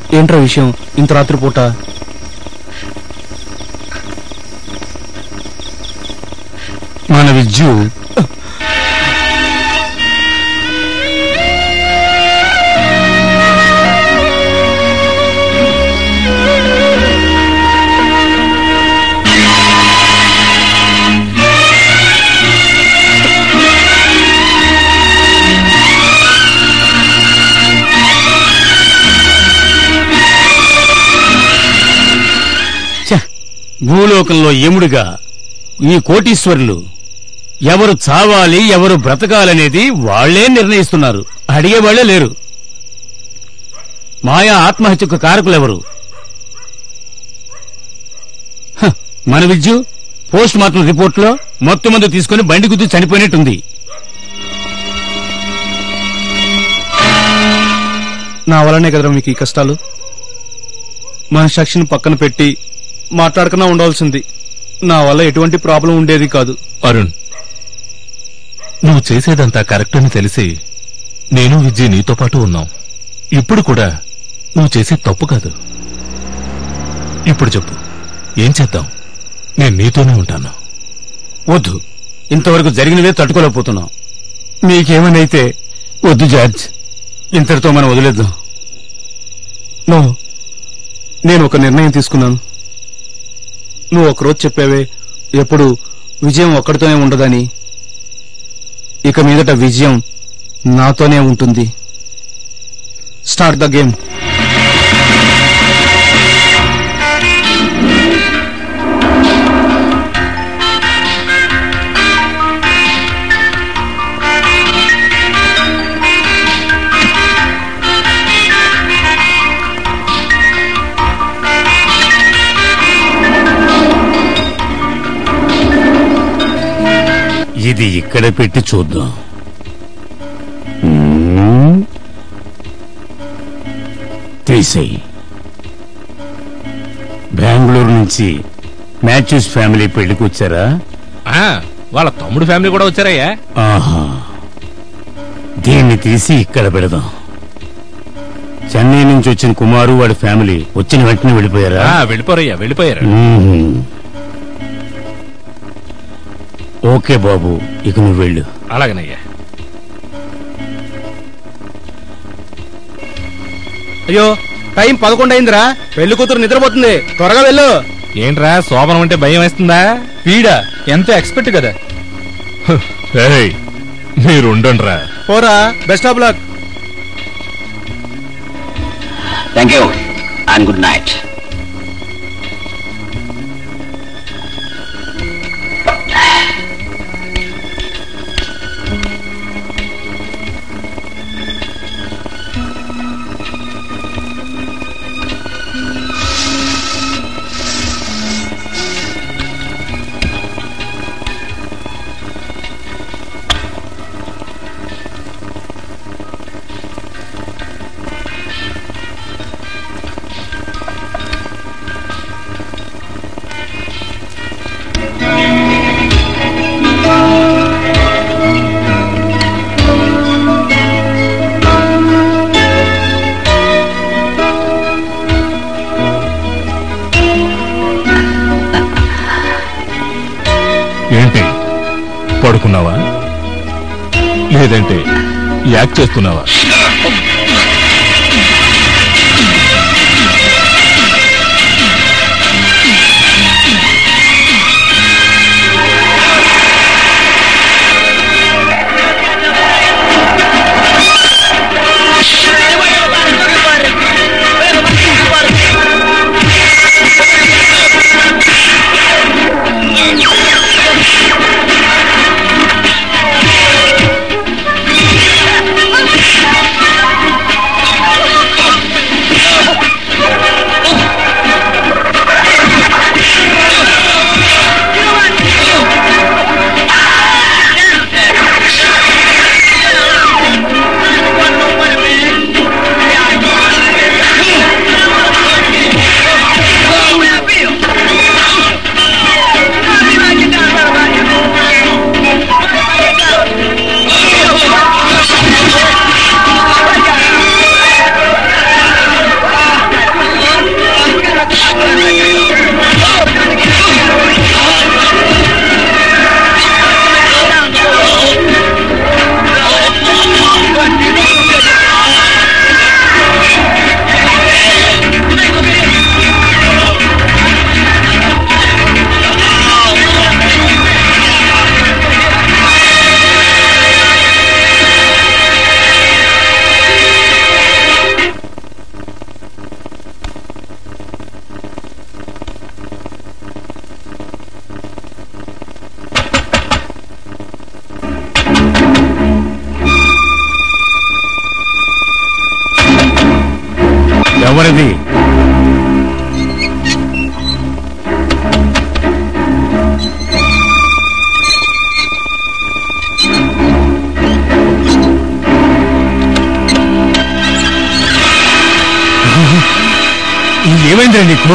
ఏంట్రా విషయం ఇంత రాత్రిపూట మన విద్యు ఛ, భూలోకంలో యముడిగా ఈ కోటీశ్వరులు ఎవరు చావాలి ఎవరు బ్రతకాలనేది వాళ్లే నిర్ణయిస్తున్నారు అడిగేవాళ్లే లేరు మాయా ఆత్మహత్యకు కారకులెవరు హ, మన విద్యు పోస్ట్ మార్టం రిపోర్ట్లో మొత్తం మంది తీసుకుని బండి గుద్ది చనిపోయినట్టుంది నా వల్లనే కదరా మీకు ఈ కష్టాలు మన సాక్షిని పక్కన పెట్టి మాట్లాడకన్నా ఉండాల్సింది నా వల్ల ఎటువంటి ప్రాబ్లం ఉండేది కాదు అరుణ్ నువ్వు చేసేదంతా కరెక్ట్ అని తెలిసి నేను విజయ్ నీతో పాటు ఉన్నాం ఇప్పుడు కూడా నువ్వు చేసే తప్పు కాదు ఇప్పుడు చెప్పు ఏం చేద్దాం నేను నీతోనే ఉంటాను వద్దు ఇంతవరకు జరిగినవే తట్టుకోలేకపోతున్నాం మీకేమనైతే వద్దు జార్జ్ ఇంతటితో మనం వదిలేద్దాం నో నేను ఒక నిర్ణయం తీసుకున్నాను నువ్వు ఒకరోజు చెప్పావే ఎప్పుడు విజయం ఒక్కడితోనే ఉండదని ఇక మీదట విజయం నాతోనే ఉంటుంది స్టార్ట్ ద గేమ్ ఇది ఇక్కడ పెట్టి చూద్దాం మ్మ్. తీసేయి బెంగళూరు నుంచి మ్యాథ్యూస్ ఫ్యామిలీ పెళ్లికి వచ్చారా ఆ, వాళ్ళ తమ్ముడు ఫ్యామిలీ కూడా వచ్చారయ్యా ఆహా దీన్ని తీసి ఇక్కడ పెడదాం చెన్నై నుంచి వచ్చిన కుమారు వాడి ఫ్యామిలీ వచ్చిన వెంటనే వెళ్ళిపోయారా ఆ, వెళ్ళిపోరయ్యా వెళ్ళిపోయారు మ్మ్. ఓకే బాబు ఇక నువ్వు వెళ్ళు అలాగనయ్యా అయ్యో టైం పదకొండు అయిందిరా పెళ్లి కూతురు నిద్రపోతుంది త్వరగా వెళ్ళు ఏంట్రా శోభనం అంటే భయం వేస్తుందా వీడా ఎంతో ఎక్స్పెక్ట్ కదా ఏయ్, మీరుండండ్రా పోరా best of luck thank you and good night ఏంటి పడుకున్నావా లేదంటే యాక్ట్ చేస్తున్నావా ఆ ఏమైందిరా నీకు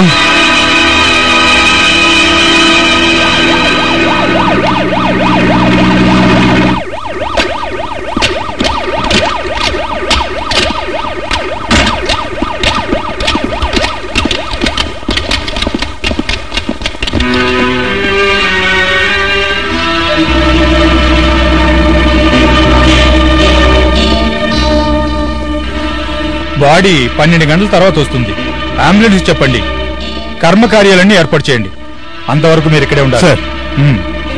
బాడీ పన్నెండు గంటల తర్వాత వస్తుంది అంబులెన్స్ చెప్పండి కర్మకార్యాలన్నీ ఏర్పాటు చేయండి అంతవరకు మీరు ఇక్కడే ఉండాలి సార్. ఉమ్.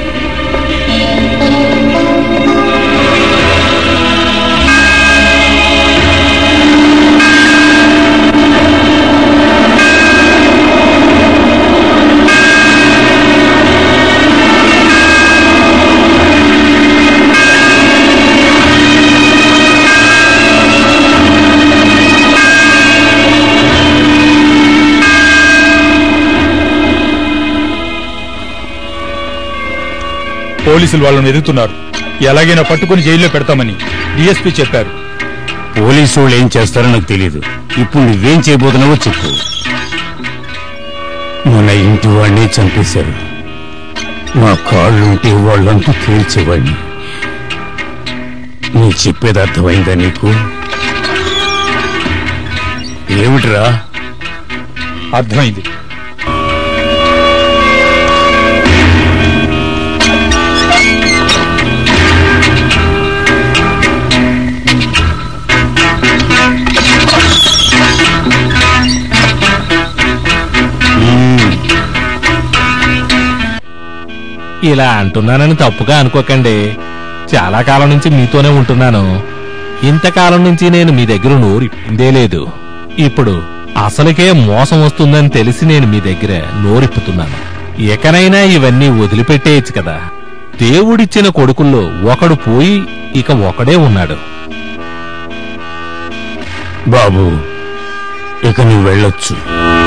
పోలీసులు వాళ్ళని ఎదుగుతున్నారు ఎలాగైనా పట్టుకుని జైల్లో పెడతామని డిఎస్పీ చెప్పారు పోలీసు వాళ్ళు ఏం చేస్తారో నాకు తెలియదు ఇప్పుడు నువ్వేం చేయబోతున్నావో చెప్పు మన ఇంటి వాడిని చంపేశారు నా కాళ్ళుంటే వాళ్ళంతా తేల్చేవాడిని నీ చెప్పేది అర్థమైందా నీకు ఏమిట్రా అర్థమైంది ఇలా అంటున్నానని తప్పుగా అనుకోకండి చాలా కాలం నుంచి మీతోనే ఉంటున్నాను ఇంతకాలం నుంచి నేను మీ దగ్గర నోరు ఇప్పిందే లేదు ఇప్పుడు అసలుకే మోసం వస్తుందని తెలిసి నేను మీ దగ్గర నోరిప్పుతున్నాను ఇకనైనా ఇవన్నీ వదిలిపెట్టేయచ్చు కదా దేవుడిచ్చిన కొడుకుల్లో ఒకడు పోయి ఇక ఒకడే ఉన్నాడు బాబు ఇక నువ్వు వెళ్ళొచ్చు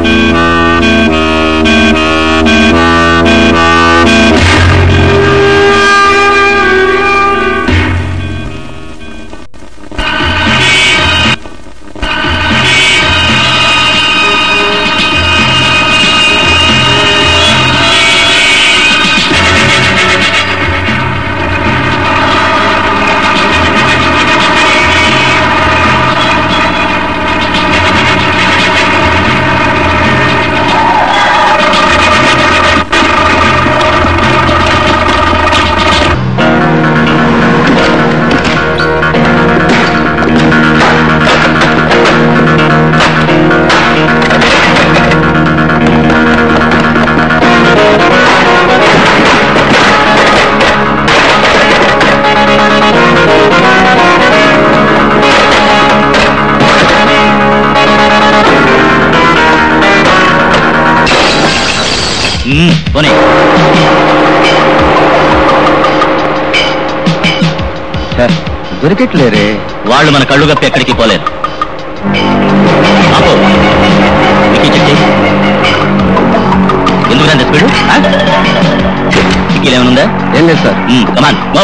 పోనీ సార్ దొరికట్లేరే వాళ్ళు మన కళ్ళు కప్పి ఎక్కడికి పోలేరు ఆపు. విక్కీ చెక్ చెయ్యి. ఎందుకంత స్పీడు టిక్కీలు ఏమైనా ఉందా ఏం లేదు సార్ కమాన్ గో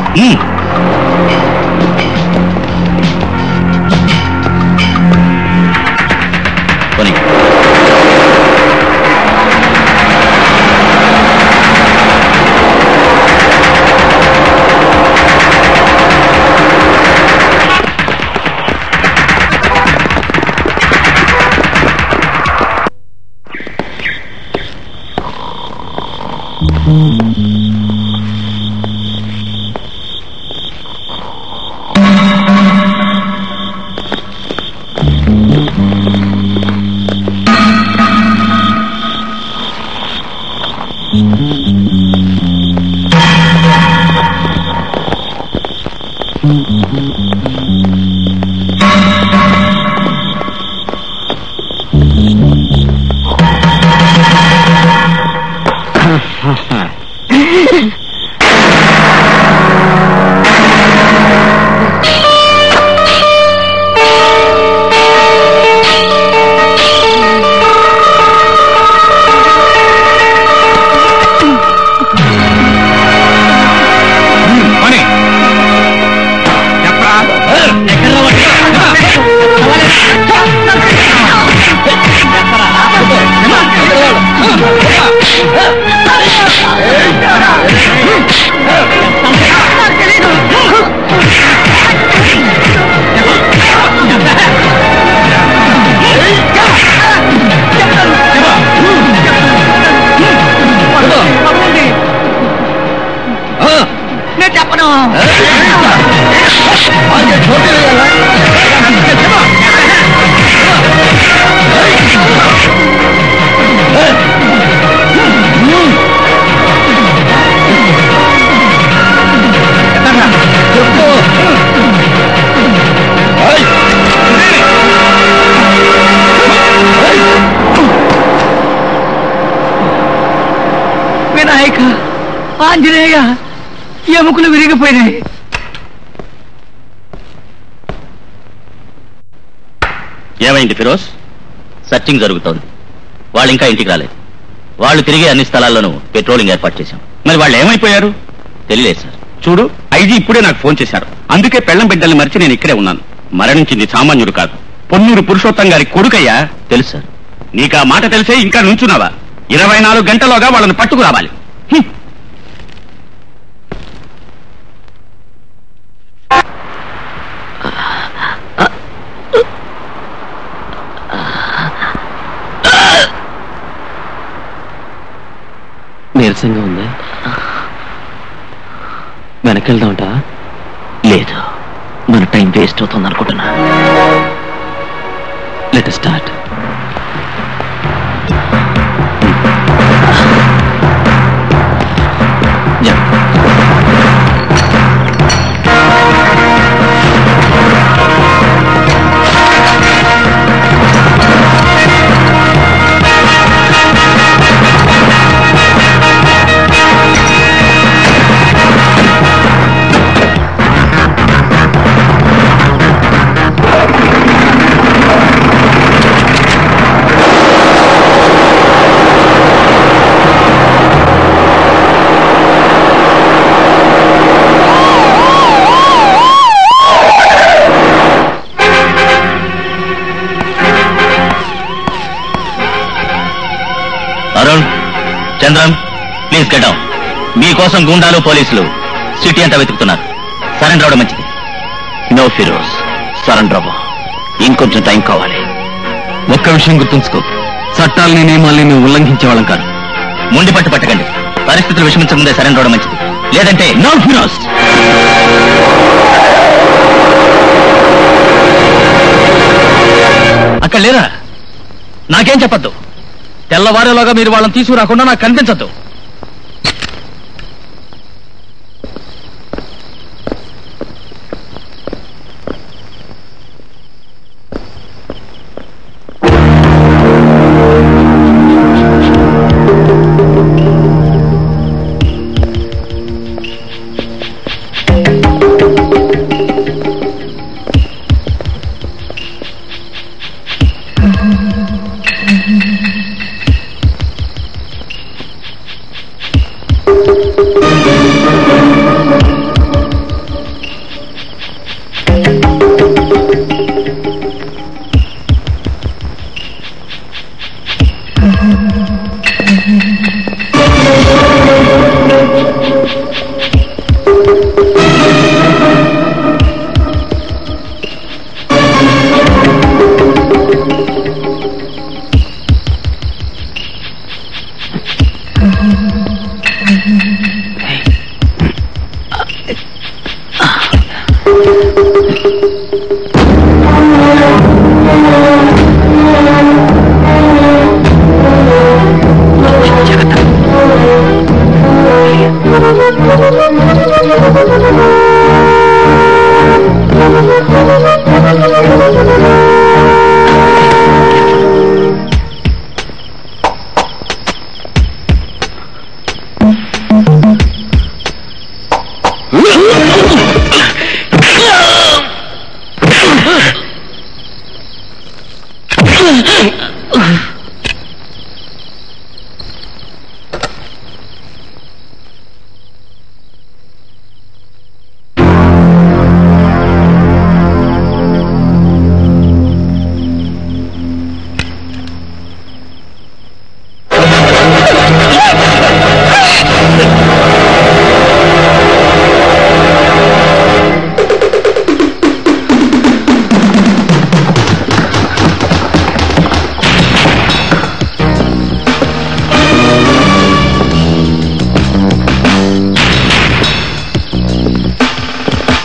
పోనీ పని చెప్పరా వినాయక ఆంజనేయ ఎముకలు విరిగిపోయినాయి ఏమైంది ఫిరోజ్ సర్చింగ్ జరుగుతోంది వాళ్ళు ఇంకా ఇంటికి రాలేదు వాళ్ళు తిరిగి అన్ని స్థలాల్లోనూ పెట్రోలింగ్ ఏర్పాటు చేశాం మరి వాళ్ళు ఏమైపోయారు తెలియలేదు సార్ చూడు ఐజీ ఇప్పుడే నాకు ఫోన్ చేశారు అందుకే పెళ్ళం బిడ్డల్ని మరిచి నేను ఇక్కడే ఉన్నాను మరణించింది సామాన్యుడు కాదు పొన్నూరు పురుషోత్తం గారి కొడుకయ్యా తెలుసు సార్ నీకు ఆ మాట తెలిసే ఇంకా నుంచున్నావా ఇరవై నాలుగు గంటలోగా వాళ్ళని పట్టుకు రావాలి హ్మ్. నీరసంగా ఉందా వెనకెళ్దామంటా లేదు మన టైం వేస్ట్ అవుతుంది అనుకుంటున్నా let start Arun Chandram please get down మీకోసం గుండాలు పోలీసులు సిటీ అంతా వెతుకుతున్నారు సరెండర్ అవడం మంచిది నో ఫిరోజ్ సరెండర్ అవ్వ ఇంకొంచెం టైం కావాలి ఒక్క విషయం గుర్తుంచుకో చట్టాలని నియమాల్ని నువ్వు ఉల్లంఘించే వాళ్ళం కాదు మొండి పట్టు పట్టకండి పరిస్థితులు విషమించముందే సరెండర్ అవడం మంచిది లేదంటే నో ఫిరోజ్ అక్కడ లేరా నాకేం చెప్పొద్దు తెల్లవారేలోగా మీరు వాళ్ళని తీసుకురాకుండా నాకు కనిపించద్దు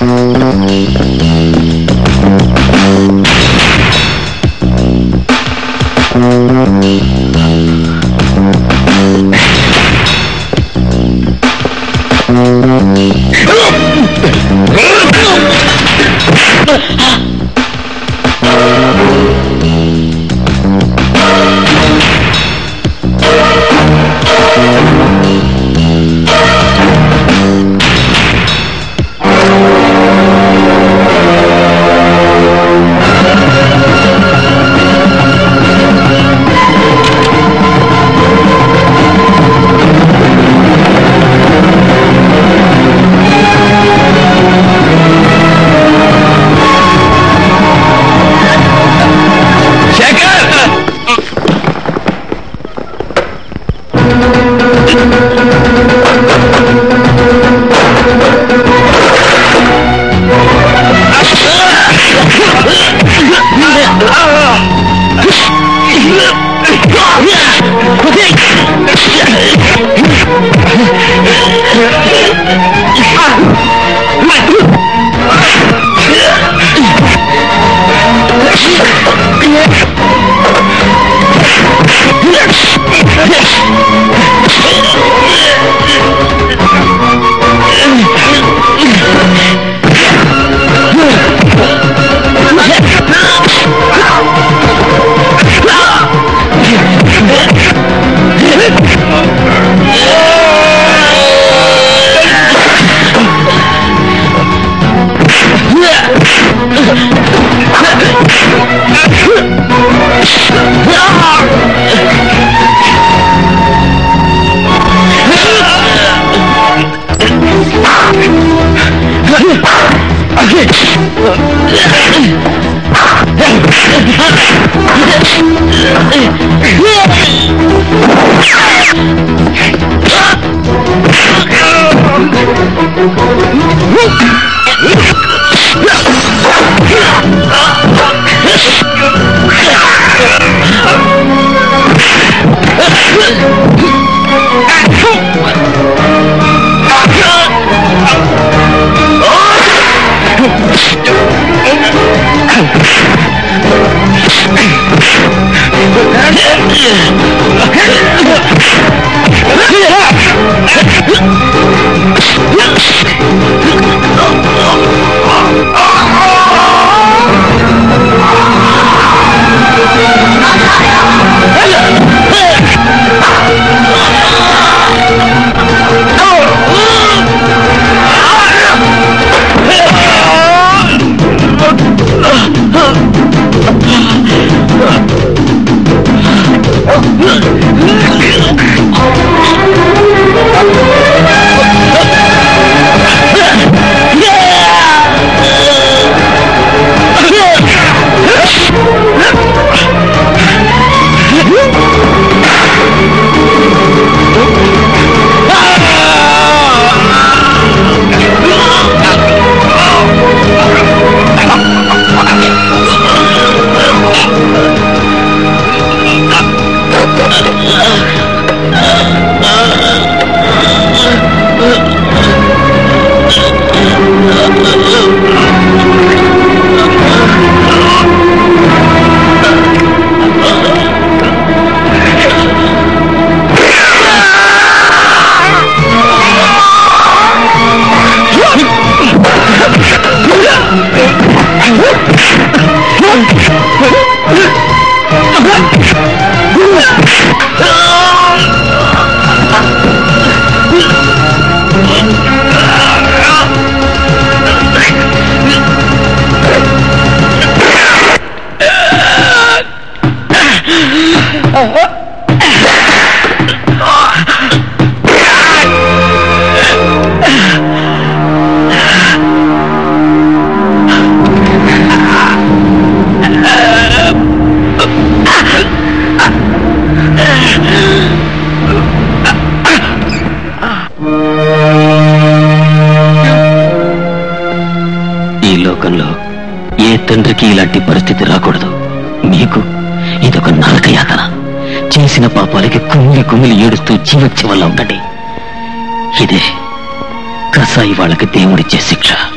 ఈ లోకంలో ఏ తండ్రికి ఇలాంటి పరిస్థితి రాకూడదు మీకు ఇదొక నరక యాతన చేసిన పాపాలకి కుమిలి కుమిలి ఏడుస్తూ జీవచ్చి వల్ల ఉండండి ఇదే కసాయి వాళ్ళకి దేవుడిచ్చే శిక్ష